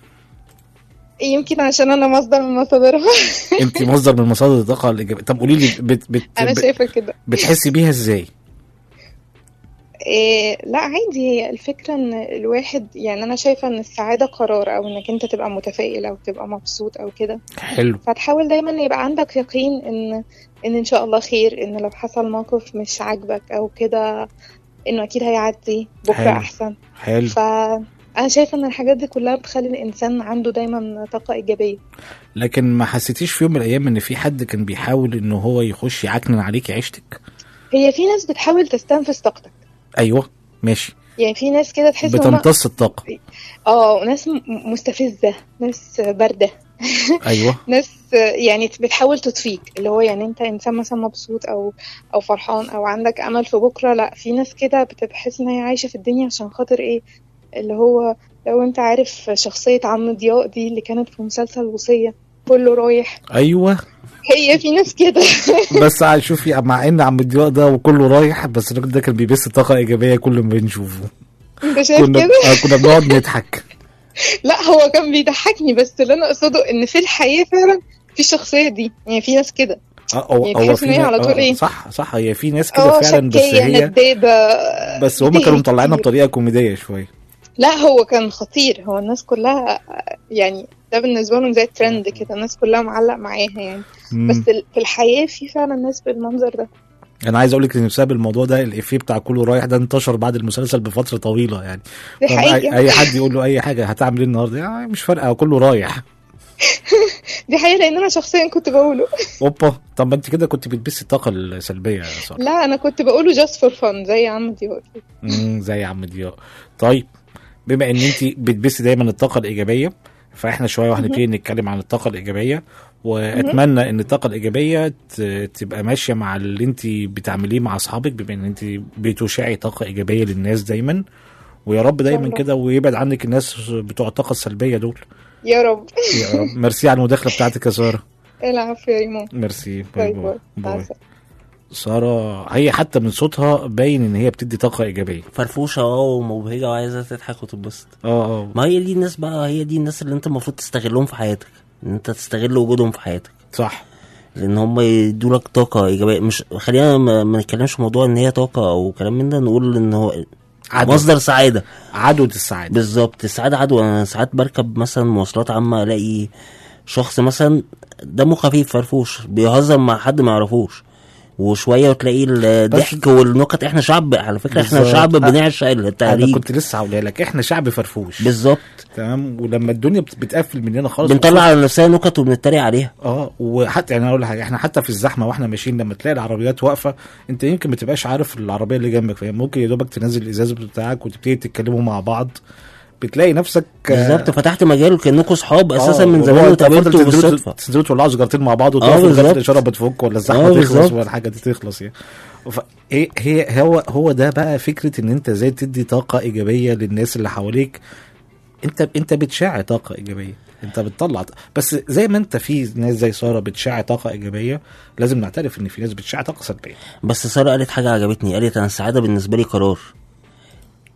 يمكن عشان انا مصدر من مصادرها انت مصدر من مصادر الطاقه الايجابيه طب قولي لي بت... بت... انا بت... شايفة كده بتحسي بيها ازاي إيه لا عادي هي الفكرة ان الواحد يعني انا شايفة ان السعادة قرار او انك انت تبقى متفائل او تبقى مبسوط او كده حلو فتحاول دايما يبقى عندك يقين ان ان ان شاء الله خير ان لو حصل موقف مش عاجبك او كده انه اكيد هيعدي بكره حلو. احسن حلو فانا شايفه ان الحاجات دي كلها بتخلي الانسان عنده دايما طاقه ايجابيه لكن ما حسيتيش في يوم من الايام ان في حد كان بيحاول ان هو يخش يعكنن عليكي عيشتك هي في ناس بتحاول تستنفذ طاقتك ايوه ماشي يعني في ناس كده تحس ان هما- بتمتص الطاقه اه ناس م- مستفزه ناس بارده ايوه ناس يعني بتحاول تطفيك اللي هو يعني انت انسان مثلا مبسوط او او فرحان او عندك امل في بكره لا في ناس كده بتحس ان هي عايشه في الدنيا عشان خاطر ايه اللي هو لو انت عارف شخصيه عم ضياء دي اللي كانت في مسلسل وصيه كله رايح ايوه هي في ناس كده بس عايز شوفي مع ان عم الضياء ده وكله رايح بس الراجل ده كان بيبث طاقه ايجابيه كل ما بنشوفه انت شايف كنا كده آه، كنا بنقعد نضحك لا هو كان بيضحكني بس اللي انا اقصده ان في الحقيقه فعلا في الشخصيه دي يعني في ناس كده اه هو يعني هو تحس في إن هي نا- على طول آه، إيه؟ صح صح هي في ناس كده اه فعلا بس شكيه هي ندابه بس هم دي كانوا مطلعينها كتير. بطريقه كوميديه شويه لا هو كان خطير هو الناس كلها يعني ده بالنسبه لهم زي ترند كده الناس كلها معلق معاها يعني مم. بس ال- في الحقيقه في فعلا ناس بالمنظر ده انا عايز اقول لك ان بسبب الموضوع ده الافيه بتاع كله رايح ده انتشر بعد المسلسل بفتره طويله يعني دي طب اي, حقيقه أي حد يقول له اي حاجه هتعمل ايه النهارده يعني مش فارقه كله رايح دي حقيقه لان انا شخصيا كنت بقوله اوبا طب ما انت كده كنت بتبثي الطاقه السلبيه يا ساره لا انا كنت بقوله جاست فور فن زي عم ديوار امم زي عم ضياء طيب بما ان انت بتبثي دايما الطاقه الايجابيه فاحنا شويه وهنبتدي نتكلم عن الطاقه الايجابيه واتمنى ان الطاقه الايجابيه ت- تبقى ماشيه مع اللي انت بتعمليه مع اصحابك بما ان انت بتشعي طاقه ايجابيه للناس دايما ويا رب دايما الله. كده ويبعد عنك الناس بتوع الطاقه السلبيه دول يا رب يا رب ميرسي على المداخله بتاعتك يا ساره العفو يا ريمون ميرسي باي باي باي, باي مع باي. السلامة. ساره هي حتى من صوتها باين ان هي بتدي طاقه ايجابيه فرفوشه اه ومبهجه وعايزه تضحك وتتبسط اه اه ما هي دي الناس بقى هي دي الناس اللي انت المفروض تستغلهم في حياتك ان انت تستغل وجودهم في حياتك صح لان هم يدوا لك طاقه ايجابيه مش خلينا ما ما نتكلمش في موضوع ان هي طاقه او كلام من ده نقول ان هو عدو. مصدر سعاده عدوة السعاده بالظبط السعاده عدوى انا ساعات بركب مثلا مواصلات عامه الاقي شخص مثلا دمه خفيف فرفوش بيهزر مع حد ما يعرفوش وشويه وتلاقيه الضحك والنكت احنا شعب على فكره احنا بالظبط. شعب بنعشق انا التهريج كنت لسه هقولها لك احنا شعب فرفوش بالظبط تمام ولما الدنيا بت- بتقفل مننا خالص بنطلع على نفسنا نكت وبنتريق عليها اه وحتى يعني اقول لك حاجه احنا حتى في الزحمه واحنا ماشيين لما تلاقي العربيات واقفه انت يمكن ما تبقاش عارف العربيه اللي جنبك فاهم ممكن يا دوبك تنزل الازاز بتاعك وتبتدي تتكلموا مع بعض بتلاقي نفسك آه، بالظبط فتحت مجال كانكم صحاب اساسا آه، من وهو زمان أنت فاضل وتقابلتوا تنزلوا- بالصدفه تنزلوا تولعوا سيجارتين مع بعض آه، وتقفوا لغايه بالظبط. الاشاره بتفك ولا آه، الزحمه تخلص بالظبط. ولا الحاجه دي تخلص يعني ف... هي هي هو هو ده بقى فكره ان انت ازاي تدي طاقه ايجابيه للناس اللي حواليك انت انت بتشع طاقه ايجابيه انت بتطلع بس زي ما انت في ناس زي ساره بتشع طاقه ايجابيه لازم نعترف ان في ناس بتشع طاقه سلبيه بس ساره قالت حاجه عجبتني قالت انا السعاده بالنسبه لي قرار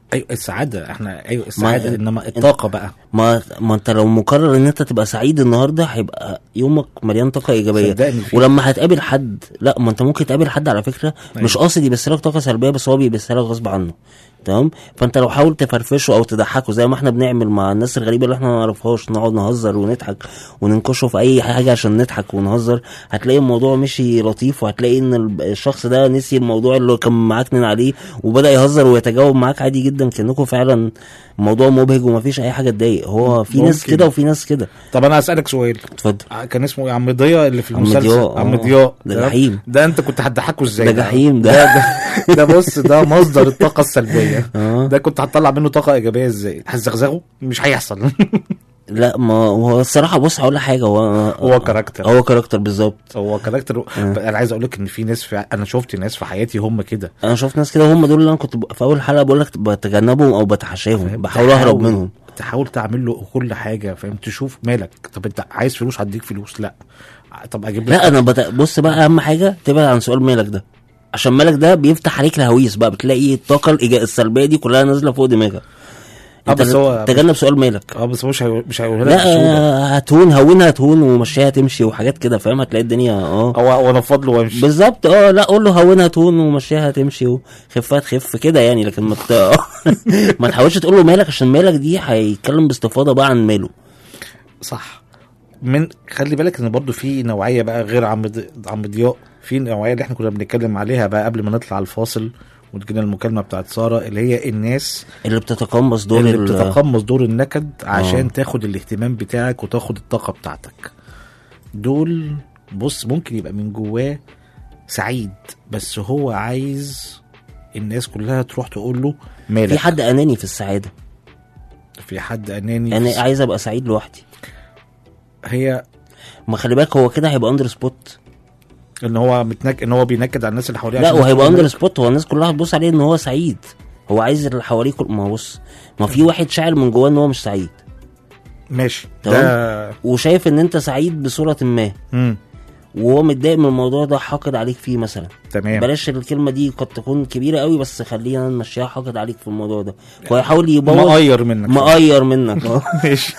ايوه السعاده احنا ايوه السعاده ما- انما الطاقه بقى ما ما انت لو مقرر ان انت تبقى سعيد النهارده هيبقى يومك مليان طاقه ايجابيه صدقني في- ولما هتقابل حد لا ما انت ممكن تقابل حد على فكره مش قاصد يبث لك طاقه سلبيه بس هو بيبث لك غصب عنه تمام فانت لو حاول تفرفشه او تضحكه زي ما احنا بنعمل مع الناس الغريبه اللي احنا ما نعرفهاش نقعد نهزر ونضحك وننكشه في اي حاجه عشان نضحك ونهزر هتلاقي الموضوع مشي لطيف وهتلاقي ان ال- الشخص ده نسي الموضوع اللي كان معكنن عليه وبدا يهزر ويتجاوب معاك عادي جدا كانكم فعلا الموضوع مبهج ومفيش اي حاجه تضايق هو في ناس ممكن. كده وفي ناس كده طب انا هسالك سؤال اتفضل ع- كان اسمه ايه عم ضياء اللي في عم المسلسل ضياء، عم آه. ضياء ده تمام؟ جحيم. ده انت كنت هتضحكه ازاي ده بقى؟ جحيم ده ده ده, ده بص ده مصدر الطاقه السلبيه آه. ده كنت هتطلع منه طاقه ايجابيه ازاي هتزغزغه مش هيحصل لا ما هو الصراحه بص هقول لك حاجه هو هو كاركتر هو كاركتر بالظبط هو كاركتر انا عايز اقول لك ان في ناس في انا شفت ناس في حياتي هم كده انا شفت ناس كده هم دول اللي انا كنت ب- في اول حلقه بقول لك بتجنبهم او بتحاشاهم بحاول اهرب تحاول- منهم تحاول تعمل له كل حاجه فاهم تشوف مالك طب انت عايز فلوس هديك فلوس لا طب اجيب لك لا انا بت... بص بقى اهم حاجه تبعد عن سؤال مالك ده عشان مالك ده بيفتح عليك الهويس بقى بتلاقي الطاقه الإيجا- السلبيه دي كلها نازله فوق دماغك آه، انت بس هو- تجنب سؤال مالك اه بس هو مش هيقول- مش هيقولها لك لا بسهوله آه، هتهون هونها هتهون ومشيها تمشي وحاجات كده فاهم هتلاقي الدنيا اه هو هو انا فضله وامشي بالظبط اه لا قول له هونها تهون ومشيها تمشي وخفها تخف كده يعني لكن ما ت... ما تحاولش تقول له مالك عشان مالك دي هيتكلم باستفاضه بقى عن ماله صح من خلي بالك ان برضو في نوعيه بقى غير عم ض- عم ضياء في نوعيه اللي احنا كنا بنتكلم عليها بقى قبل ما نطلع الفاصل وتجينا المكالمه بتاعت ساره اللي هي الناس اللي بتتقمص دور اللي ال- بتتقمص دور النكد عشان آه. تاخد الاهتمام بتاعك وتاخد الطاقه بتاعتك دول بص ممكن يبقى من جواه سعيد بس هو عايز الناس كلها تروح تقول له مالك في حد اناني في السعاده في حد اناني انا عايز ابقى سعيد لوحدي هي ما خلي بالك هو كده هيبقى اندر سبوت ان هو متنك ان هو بينكد على الناس اللي حواليه لا عشان وهيبقى يقول اندر مالك. سبوت هو الناس كلها هتبص عليه ان هو سعيد هو عايز اللي حواليه كل ما بص ما في واحد شاعر من جواه ان هو مش سعيد ماشي تمام. ده وشايف ان انت سعيد بصوره ما مم. وهو متضايق من الموضوع ده حاقد عليك فيه مثلا تمام بلاش الكلمه دي قد تكون كبيره قوي بس خلينا نمشيها حاقد عليك في الموضوع ده وهيحاول يبوظ مقير منك مقير منك اه ماشي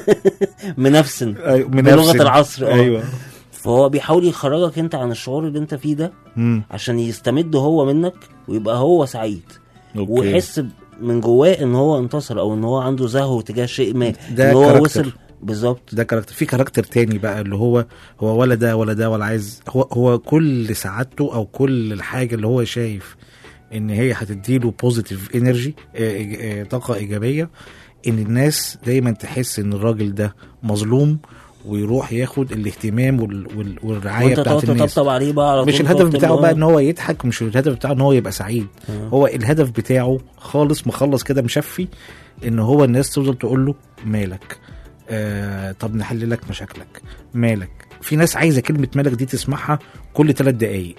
منفسن أيوة، بلغه منفسن. العصر اه ايوه فهو بيحاول يخرجك انت عن الشعور اللي انت فيه ده مم. عشان يستمد هو منك ويبقى هو سعيد أوكي. ويحس ب- من جواه ان هو انتصر او ان هو عنده زهو تجاه شيء ما ده ان هو كاركتر. وصل بالظبط ده كاركتر في كاركتر تاني بقى اللي هو هو ولا ده ولا ده ولا عايز هو هو كل سعادته او كل الحاجه اللي هو شايف ان هي هتديله بوزيتيف انرجي طاقه ايجابيه ان الناس دايما تحس ان الراجل ده مظلوم ويروح ياخد الاهتمام وال وال والرعايه وانت بتاعت تقعد الناس تطبطب عليه بقى على مش طول الهدف تقعد بتاعه تقول بقى له ان هو يضحك مش الهدف بتاعه ان هو يبقى سعيد هو الهدف بتاعه خالص مخلص كده مشفي ان هو الناس تفضل تقول له مالك آه طب نحل لك مشاكلك مالك في ناس عايزه كلمه مالك دي تسمعها كل ثلاث دقايق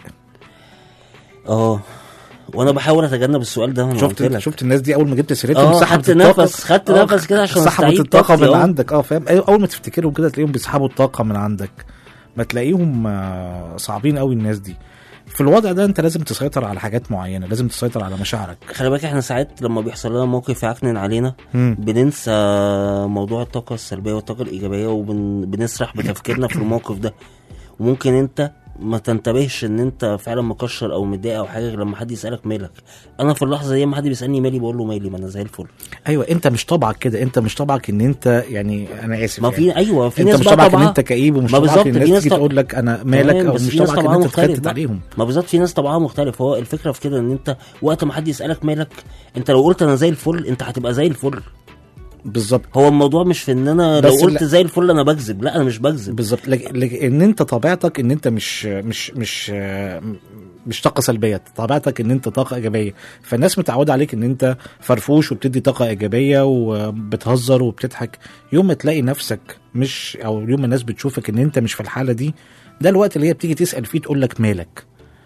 اه وانا بحاول اتجنب السؤال ده انا قلت شفت لك شفت الناس دي اول ما جبت سيرتهم اه سحبت خدت الطاقه نفس خدت آه، نفس كده عشان سحبت استعيد الطاقه طاقتي، من اه. عندك اه فاهم أيوة، اول ما تفتكرهم كده تلاقيهم بيسحبوا الطاقه من عندك ما تلاقيهم آه، صعبين قوي الناس دي في الوضع ده انت لازم تسيطر على حاجات معينه لازم تسيطر على مشاعرك خلي بالك احنا ساعات لما بيحصل لنا موقف يعكنن علينا مم. بننسى موضوع الطاقة السلبية والطاقة الإيجابية وبنسرح بتفكيرنا في الموقف ده وممكن انت ما تنتبهش ان انت فعلا مكشر او متضايق او حاجه غير لما حد يسالك مالك انا في اللحظه دي لما حد بيسالني مالي بقول له مالي ما انا زي الفل ايوه انت مش طبعك كده انت مش طبعك ان انت يعني انا اسف ما يعني. في ايوه في انت ناس مش بقى طبعك ان طبعا انت كئيب ومش ما طبعك بالظبط، ان في الناس ناس تيجي طب- تقول لك انا مالك تمام، او بس مش في ناس طبعك ان طبعها انت مختلف تخطط بقى. عليهم ما بالظبط في ناس طبعها مختلف هو الفكره في كده ان انت وقت ما حد يسالك مالك انت لو قلت انا زي الفل انت هتبقى زي الفل بالظبط هو الموضوع مش في ان انا لو بس قلت لا- زي الفل انا بكذب لا انا مش بكذب بالظبط لك- لك- ان انت طبيعتك ان انت مش مش مش مش طاقه سلبيه طبيعتك ان انت طاقه ايجابيه فالناس متعوده عليك ان انت فرفوش وبتدي طاقه ايجابيه وبتهزر وبتضحك يوم ما تلاقي نفسك مش او يوم ما الناس بتشوفك ان انت مش في الحاله دي ده الوقت اللي هي بتيجي تسال فيه تقول لك مالك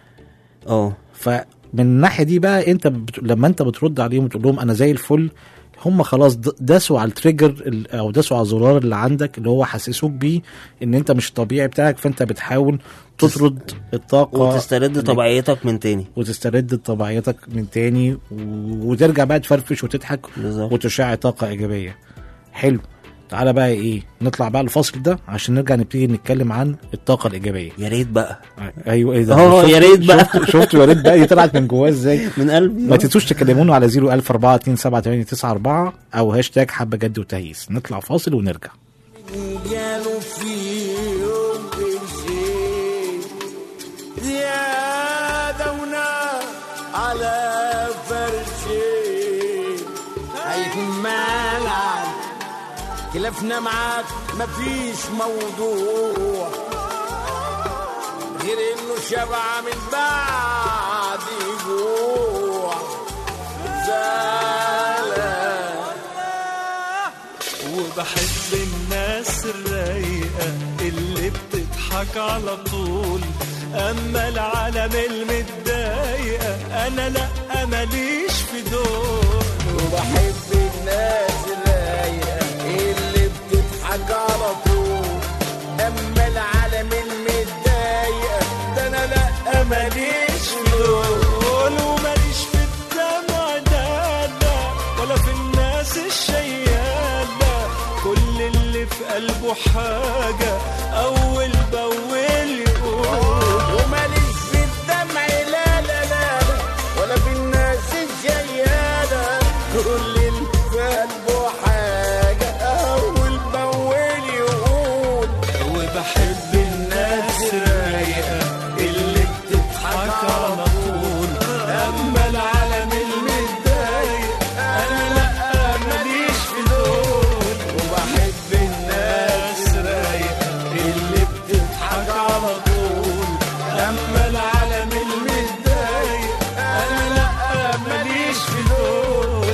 اه فمن الناحيه دي بقى انت بت... لما انت بترد عليهم وتقول لهم انا زي الفل هم خلاص د- داسوا على التريجر ال- او داسوا على الزرار اللي عندك اللي هو حسسوك بيه ان انت مش الطبيعي بتاعك فانت بتحاول تطرد الطاقه وتسترد طبيعيتك من تاني وتسترد طبيعتك من تاني و- وترجع بقى تفرفش وتضحك بالظبط وتشع طاقه ايجابيه حلو تعالى بقى ايه نطلع بقى الفصل ده عشان نرجع نبتدي نتكلم عن الطاقه الايجابيه يا ريت بقى ايوه ايه ده اه، شفت- يا ريت بقى. شفت شفتوا يا ريت بقى دي طلعت من جواه ازاي من قلبي ما تنسوش تكلمونا على 010427894 او هاشتاج حبه جد وتهيس نطلع فاصل ونرجع قالوا في يوم قرشين زيادة ونار على فرشين هيكون مالك خلافنا معاك مفيش موضوع غير انه شبع من بعد جوع زعلان وبحب الناس الرايقة اللي بتضحك على طول أما العالم المتضايقة أنا لأ ماليش في دول وبحب الناس الرايقة اللي بتضحك على طول أما العالم المتضايقة ده أنا لأ ماليش في دول وماليش في الدمع لا لا ولا في الناس الشيالة كل اللي في قلبه حاجة أول بأول يقول وماليش في الدمع لا لا لا ولا في الناس الجيالة كل اللي في قلبه حاجة أول بأول يقول وبحب الناس الرايقة اللي بتضحك على طول أما العالم المتضايق أنا لأ ماليش في دول وبحب الناس ناس رايقة اللي بتضحك على طول أما العالم المتضايق أنا لأ ماليش في دول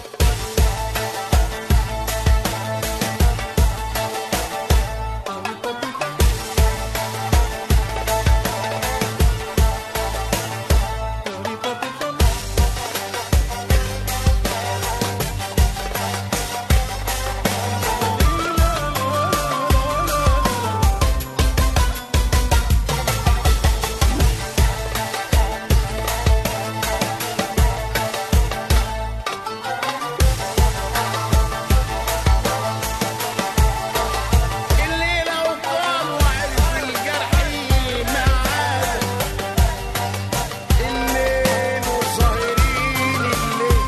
اللي لو كان وعرف الجرح معاه الليل وسهرين الليل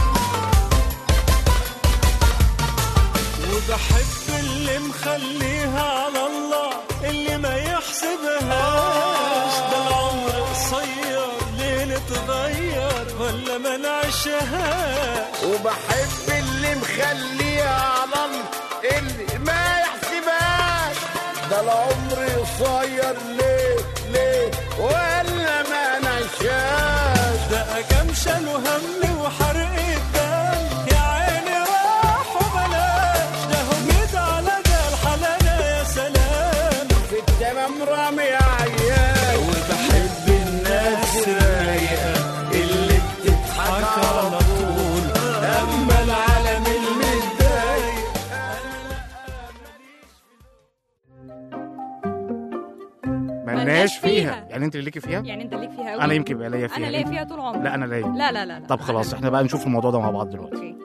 وبحب اللي مخليها على الله اللي ما يحسبهاش ده العمر قصير ليه نتغير ولا ما نعيشهاش وبحب اللي مخليها على الله اللي ما يحسبهاش ده العمر قصير ليه ليه ولا ما نعيشهاش ده كام شالوا هم وحرق الدم يا عيني راح وبلاش ده هميت على ده الحلالة يا سلام في التمام رامي عيال وبحب الناس الرايقة اللي بتضحك على طول أما العالم المتضايق ملناش فيها. يعني انت اللي ليكي فيها يعني انت ليك فيها قوي انا يمكن بقى ليا فيها انا ليا فيها طول عمري لا انا ليا لا لا لا, لا. طب خلاص احنا بقى نشوف الموضوع ده مع بعض دلوقتي اوكي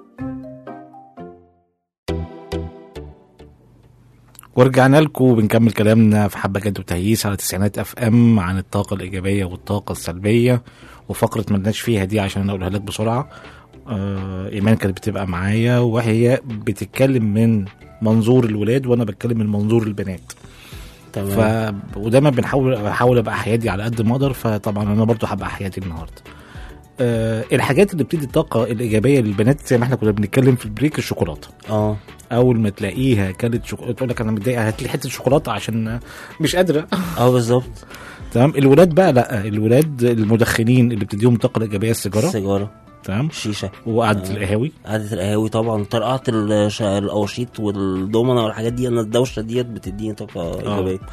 ورجعنا لكم بنكمل كلامنا في حبة جد وتهييس على تسعينات اف ام عن الطاقة الإيجابية والطاقة السلبية وفقرة ملناش فيها دي عشان أنا أقولها لك بسرعة آه إيمان كانت بتبقى معايا وهي بتتكلم من منظور الولاد وأنا بتكلم من منظور البنات ف تمام ودايما بنحاول بحاول ابقى حيادي على قد ما اقدر فطبعا انا برضو هبقى حيادي النهارده أه الحاجات اللي بتدي الطاقه الايجابيه للبنات زي ما احنا كنا بنتكلم في البريك الشوكولاته اه اول ما تلاقيها كانت شوك... تقول لك انا متضايقه هات لي حته شوكولاته عشان مش قادره اه بالظبط تمام الولاد بقى لا الولاد المدخنين اللي بتديهم الطاقه الايجابيه السيجاره السيجاره تمام الشيشه وقعده آه. القهاوي قعدة القهاوي طبعا طرقعة الش- القواشيط والدومنة والحاجات دي انا الدوشة ديت بتديني طاقة ايجابية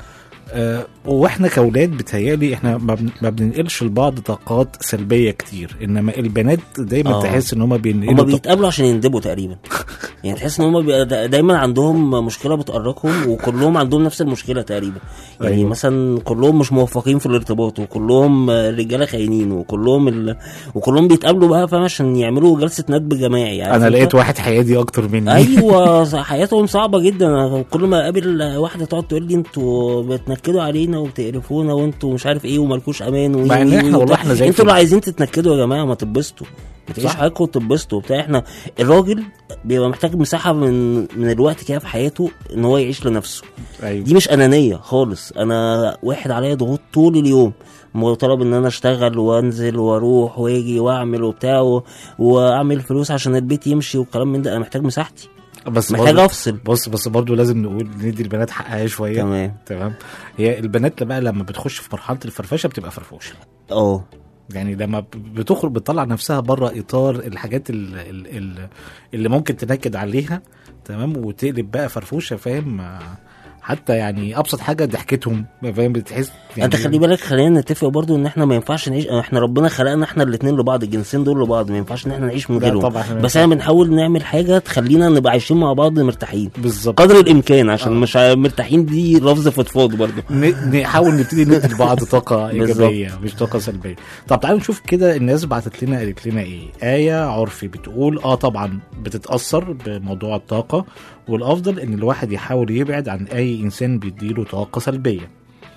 آه واحنا كاولاد بتهيالي احنا ما بن- ما بننقلش لبعض طاقات سلبيه كتير انما البنات دايما آه. تحس ان هم هما بينقلوا طاق- بيتقابلوا عشان يندبوا تقريبا يعني تحس ان هما بي- دا- دايما عندهم مشكله بتقرقهم وكلهم عندهم نفس المشكله تقريبا يعني أيوة. أيوة. مثلا كلهم مش موفقين في الارتباط وكلهم آه، رجاله خاينين وكلهم ال... وكلهم بيتقابلوا بقى فاهم عشان يعملوا جلسه ندب جماعي يعني انا لقيت واحد حيادي اكتر مني ايوه حياتهم صعبه جدا أنا كل ما اقابل واحده تقعد تقول لي انتوا بتنكدوا علينا وبتقرفونا وانتوا مش عارف ايه ومالكوش امان وإيه مع إن وإيه إحنا وبتاع. والله إحنا زي انتوا اللي الفل. عايزين تتنكدوا يا جماعه ما تتبسطوا ما تعيش صح. حياتكم وتتبسطوا وبتاع احنا الراجل بيبقى محتاج مساحه من من الوقت كده في حياته ان هو يعيش لنفسه ايوه دي مش انانيه خالص انا واحد عليا ضغوط طول اليوم مطالب ان انا اشتغل وانزل واروح واجي واعمل وبتاع و- واعمل فلوس عشان البيت يمشي والكلام من ده انا محتاج مساحتي بس محتاج برضو- افصل بص بس برضو لازم نقول ندي البنات حقها شويه تمام تمام هي البنات بقى لما بتخش في مرحله الفرفشه بتبقى فرفوشه اه يعني لما ب- بتخرج بتطلع نفسها بره اطار الحاجات ال- ال- ال- اللي ممكن تنكد عليها تمام وتقلب بقى فرفوشه فاهم آه، حتى يعني ابسط حاجه ضحكتهم فاهم بتحس يعني انت خلي بالك خلينا نتفق برضو ان احنا ما ينفعش نعيش احنا ربنا خلقنا احنا الاثنين لبعض الجنسين دول لبعض ما ينفعش ان احنا نعيش من لا غيرهم طبعا إحنا بس احنا بنحاول نعمل حاجه تخلينا نبقى عايشين مع بعض مرتاحين بالظبط قدر الامكان عشان آه. مش ع- مرتاحين دي لفظ فضفاض برضو ن- نحاول نبتدي ندي لبعض طاقة بالظبط. إيجابية مش طاقة سلبية طب تعالوا نشوف كده الناس بعتت لنا قالت لنا إيه آية عرفي بتقول آه طبعا بتتأثر بموضوع الطاقة والأفضل إن الواحد يحاول يبعد عن أي إنسان بيديله طاقة سلبية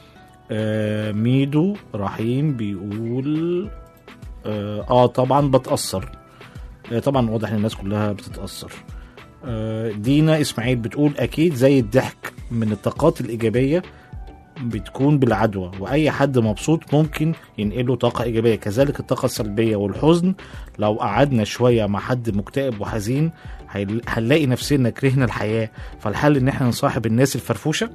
آه ميدو رحيم بيقول آه, آه طبعا بتأثر آه طبعا واضح إن الناس كلها بتتأثر آه دينا إسماعيل بتقول أكيد زي الضحك من الطاقات الإيجابية بتكون بالعدوى واي حد مبسوط ممكن ينقله طاقه ايجابيه كذلك الطاقه السلبيه والحزن لو قعدنا شويه مع حد مكتئب وحزين هيل- هنلاقي نفسنا كرهنا الحياه فالحل ان احنا نصاحب الناس الفرفوشه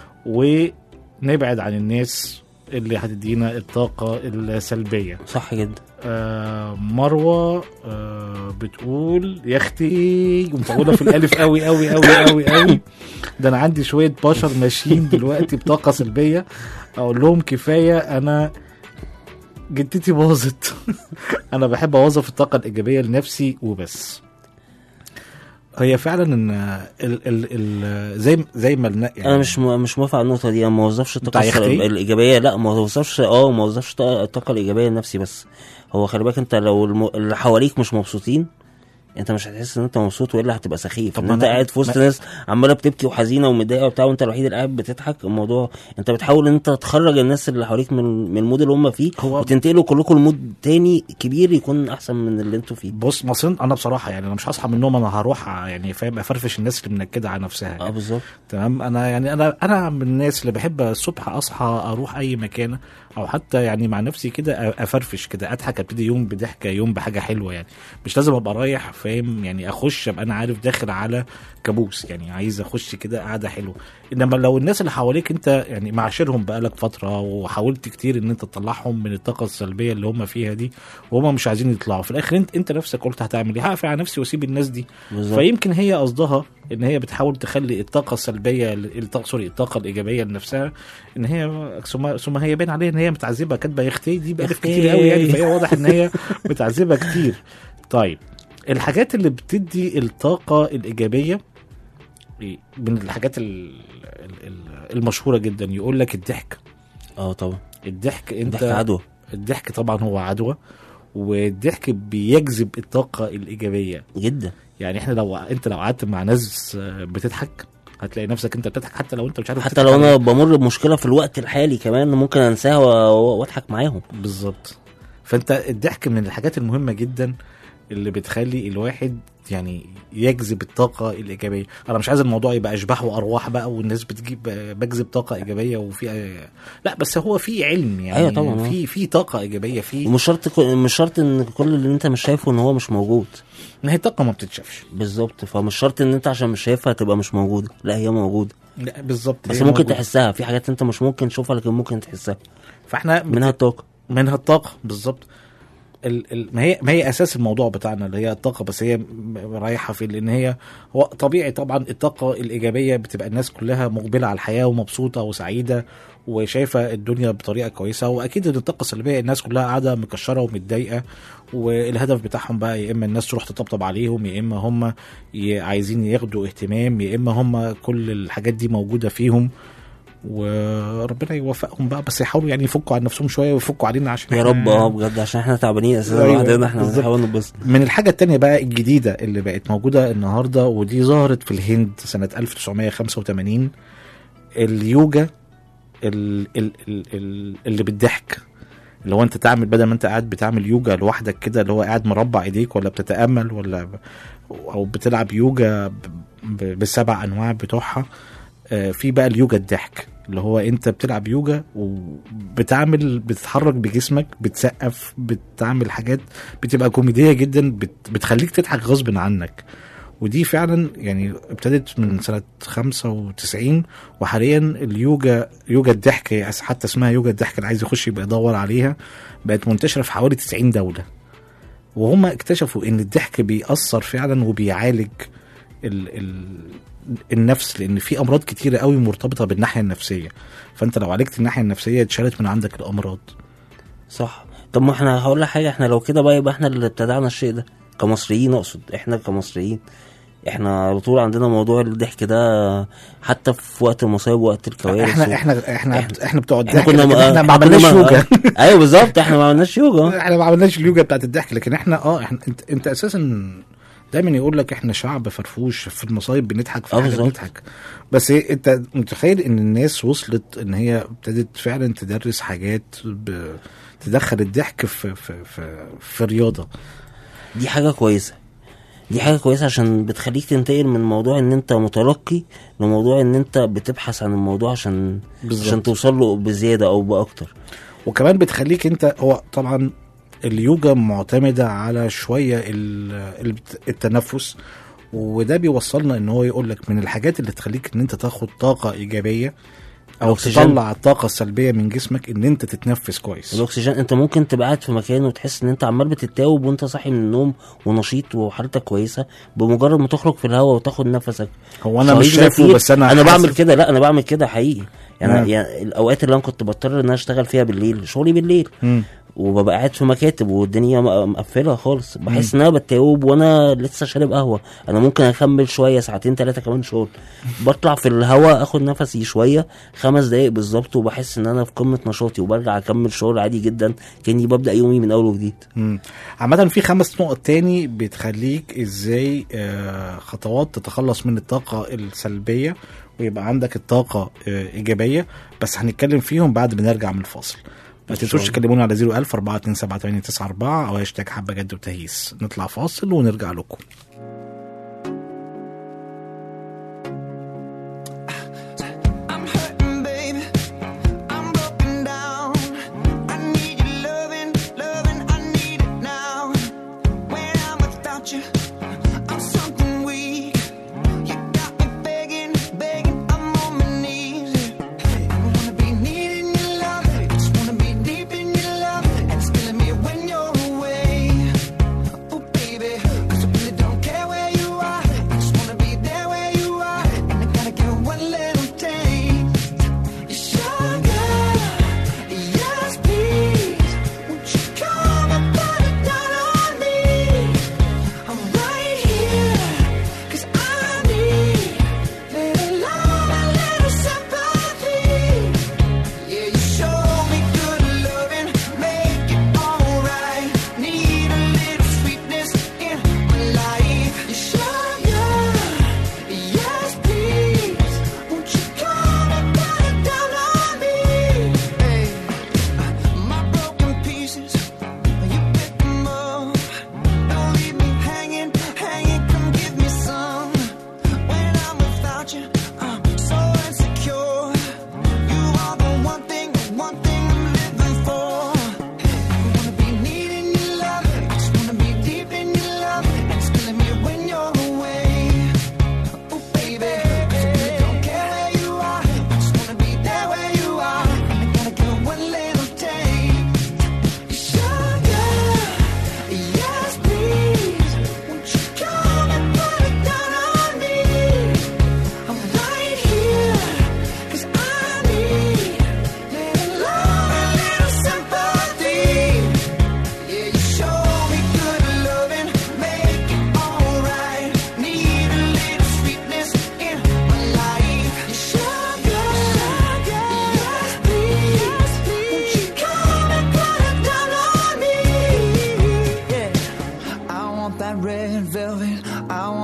ونبعد عن الناس اللي هتدينا الطاقه السلبيه صح جدا آه مروه آه بتقول يا اختي ومطوله في الالف قوي قوي قوي قوي قوي ده انا عندي شويه بشر ماشيين دلوقتي بطاقه سلبيه اقول لهم كفايه انا جدتي باظت انا بحب اوظف الطاقه الايجابيه لنفسي وبس هي فعلا ان ال ال ال زي زي ما النا- يعني انا مش م- مش موافق على النقطه دي انا ما وظفش الطاقه بتاع يختي؟ السلب- الايجابيه لا ما وظفش اه ما وظفش الط- الطاقه الايجابيه لنفسي بس هو خلي بالك انت لو الم... اللي حواليك مش مبسوطين انت مش هتحس ان انت مبسوط والا هتبقى سخيف طب ان ما انت أنا- قاعد في وسط ما- ناس عماله بتبكي وحزينه ومتضايقه وبتاع وانت الوحيد اللي قاعد بتضحك الموضوع انت بتحاول ان انت تخرج الناس اللي حواليك من من المود اللي هم فيه هو- وتنتقلوا كلكم لمود تاني كبير يكون احسن من اللي انتوا فيه بص مصر انا بصراحه يعني انا مش هصحى من النوم انا هروح يعني فاهم افرفش الناس اللي منكده على نفسها اه بالظبط تمام انا يعني انا انا من الناس اللي بحب الصبح اصحى اروح اي مكان او حتى يعني مع نفسي كده افرفش كده اضحك ابتدي يوم بضحكه يوم بحاجه حلوه يعني مش لازم ابقى رايح فاهم يعني اخش ابقى انا عارف داخل على كابوس يعني عايز اخش كده قعده حلوه انما لو الناس اللي حواليك انت يعني معاشرهم بقالك فتره وحاولت كتير ان انت تطلعهم من الطاقه السلبيه اللي هم فيها دي وهم مش عايزين يطلعوا في الاخر انت انت نفسك قلت هتعمل ايه هقفل على نفسي واسيب الناس دي بالظبط فيمكن هي قصدها ان هي بتحاول تخلي الطاقه السلبيه الطاقه سوري الطاقه الايجابيه لنفسها ان هي ثم ثم هي باين عليها ان هي متعذبه كاتبه يا اختي دي بقالك أختي. كتير قوي يعني فهي واضح ان هي متعذبه كتير طيب الحاجات اللي بتدي الطاقه الايجابيه من الحاجات ال- ال- ال- المشهوره جدا يقول لك الضحك اه طبعا الضحك انت ضحك عدوى الضحك طبعا هو عدوى والضحك بيجذب الطاقه الايجابيه جدا يعني احنا لو انت لو قعدت مع ناس آه، بتضحك هتلاقي نفسك انت بتضحك حتى لو انت مش عارف حتى تضحك لو على انا ايه. بمر بمشكله في الوقت الحالي كمان ممكن انساها و- واضحك معاهم بالظبط فانت الضحك من الحاجات المهمه جدا اللي بتخلي الواحد يعني يجذب الطاقة الإيجابية أنا مش عايز الموضوع يبقى أشباح وأرواح بقى والناس بتجيب بجذب طاقة إيجابية وفي لا بس هو في علم يعني أيوة طبعاً، آه. في في طاقة إيجابية في ومش شرط ك- مش شرط ان كل اللي انت مش شايفه ان هو مش موجود إن هي طاقة ما بتتشافش بالظبط فمش شرط ان انت عشان مش شايفها تبقى مش موجوده لا هي موجوده لا بالظبط بس هي ممكن موجودة. تحسها في حاجات انت مش ممكن تشوفها لكن ممكن تحسها فاحنا منها الطاقه منها الطاقة بالظبط ال ال ما هي ما هي اساس الموضوع بتاعنا اللي هي الطاقه بس هي م- رايحه في لان هي هو طبيعي طبعا الطاقه الايجابيه بتبقى الناس كلها مقبله على الحياه ومبسوطه وسعيده وشايفه الدنيا بطريقه كويسه واكيد ان الطاقه السلبيه الناس كلها قاعده مكشره ومتضايقه والهدف بتاعهم بقى يا اما الناس تروح تطبطب عليهم يا اما هم ي- عايزين ياخدوا اهتمام يا اما هم كل الحاجات دي موجوده فيهم وربنا يوفقهم بقى بس يحاولوا يعني يفكوا عن نفسهم شويه ويفكوا علينا عشان يا إحنا- رب اه بجد عشان احنا تعبانين اساسا أيوة، لوحدنا احنا بالظبط. بنحاول نبسط من الحاجة التانية بقى الجديدة اللي بقت موجودة النهاردة ودي ظهرت في الهند سنة 1985 اليوجا ال ال ال ال اللي بالضحك اللي هو انت تعمل بدل ما انت قاعد بتعمل يوجا لوحدك كده اللي هو قاعد مربع ايديك ولا بتتامل ولا ب- او بتلعب يوجا ب- ب- بالسبع انواع بتوعها آه، في بقى اليوجا الضحك اللي هو انت بتلعب يوجا وبتعمل بتتحرك بجسمك بتسقف بتعمل حاجات بتبقى كوميديه جدا بت بتخليك تضحك غصب عنك ودي فعلا يعني ابتدت من سنة 95 وحاليا اليوجا يوجا الضحك هي حتى اسمها يوجا الضحك اللي عايز يخش يبقى يدور عليها بقت منتشرة في حوالي 90 دولة وهم اكتشفوا ان الضحك بيأثر فعلا وبيعالج ال ال النفس لان في امراض كتيره قوي مرتبطه بالناحيه النفسيه فانت لو عالجت الناحيه النفسيه اتشالت من عندك الامراض صح طب ما احنا هقول لك حاجه احنا لو كده بقى يبقى احنا اللي ابتدعنا الشيء ده كمصريين اقصد احنا كمصريين احنا على طول عندنا موضوع الضحك ده حتى في وقت المصايب ووقت الكوارث احنا و- احنا احنا إحنا- احنا بتوع احنا الضحك كنا لكن ما- احنا ما إحنا كنا عملناش ما- يوجا ايوه بالظبط احنا ما عملناش يوجا احنا ما عملناش اليوجا بتاعت الضحك لكن احنا اه احنا انت, انت اساسا دايما يقول لك احنا شعب فرفوش في المصايب بنضحك في اه حاجه بالظبط. بنضحك بس هي انت متخيل ان الناس وصلت ان هي ابتدت فعلا تدرس حاجات ب... تدخل الضحك في في في, في رياضه دي حاجه كويسه دي حاجه كويسه عشان بتخليك تنتقل من موضوع ان انت متلقي لموضوع ان انت بتبحث عن الموضوع عشان بالظبط. عشان توصل له بزياده او باكتر وكمان بتخليك انت هو طبعا اليوجا معتمده على شويه ال- ال- التنفس وده بيوصلنا ان هو يقول لك من الحاجات اللي تخليك ان انت تاخد طاقه ايجابيه او الأكسجين. تطلع الطاقه السلبيه من جسمك ان انت تتنفس كويس الاكسجين انت ممكن تبقى قاعد في مكان وتحس ان انت عمال بتتاوب وانت صاحي من النوم ونشيط وحالتك كويسه بمجرد ما تخرج في الهواء وتاخد نفسك هو انا مش شهيق شايفه زفير. بس انا انا بعمل حاسس- كده لا انا بعمل كده حقيقي يعني, نعم. يعني الاوقات اللي انا كنت بضطر ان انا اشتغل فيها بالليل شغلي بالليل مم. وببقى قاعد في مكاتب والدنيا م- مقفله خالص بحس ان انا بتاوب وانا لسه شارب قهوه انا ممكن اكمل شويه ساعتين ثلاثه كمان شغل بطلع في الهواء اخد نفسي شويه خمس دقايق بالظبط وبحس ان انا في قمه نشاطي وبرجع اكمل شغل عادي جدا كاني ببدا يومي من اول وجديد مم. عامة في خمس نقط تاني بتخليك ازاي آه، خطوات تتخلص من الطاقة السلبية ويبقى عندك الطاقة آه، إيجابية بس هنتكلم فيهم بعد ما نرجع من الفاصل ما تنسوش تكلمونا على 01000 427 او هاشتاج حبة جد وتهيس نطلع فاصل ونرجع لكم I'm hurting, baby. I'm broken down. I need your loving, loving. I need it now. When I'm without you, I'm something weak. You got me begging, begging. I'm on my knees. I wanna be needing your love. I just wanna be deep in your love, and it's killing me when you're away. Oh, baby, 'cause I really don't care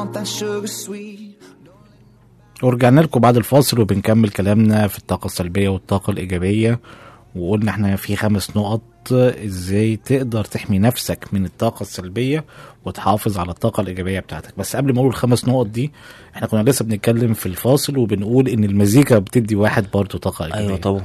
want that sugar sweet. ورجعنا لكم بعد الفاصل وبنكمل كلامنا في الطاقة السلبية والطاقة الإيجابية وقلنا احنا في خمس نقط ازاي تقدر تحمي نفسك من الطاقة السلبية وتحافظ على الطاقة الإيجابية بتاعتك بس قبل ما أقول الخمس نقط دي احنا كنا لسه بنتكلم في الفاصل وبنقول إن المزيكا بتدي واحد برضه طاقة إيجابية ايوه طبعا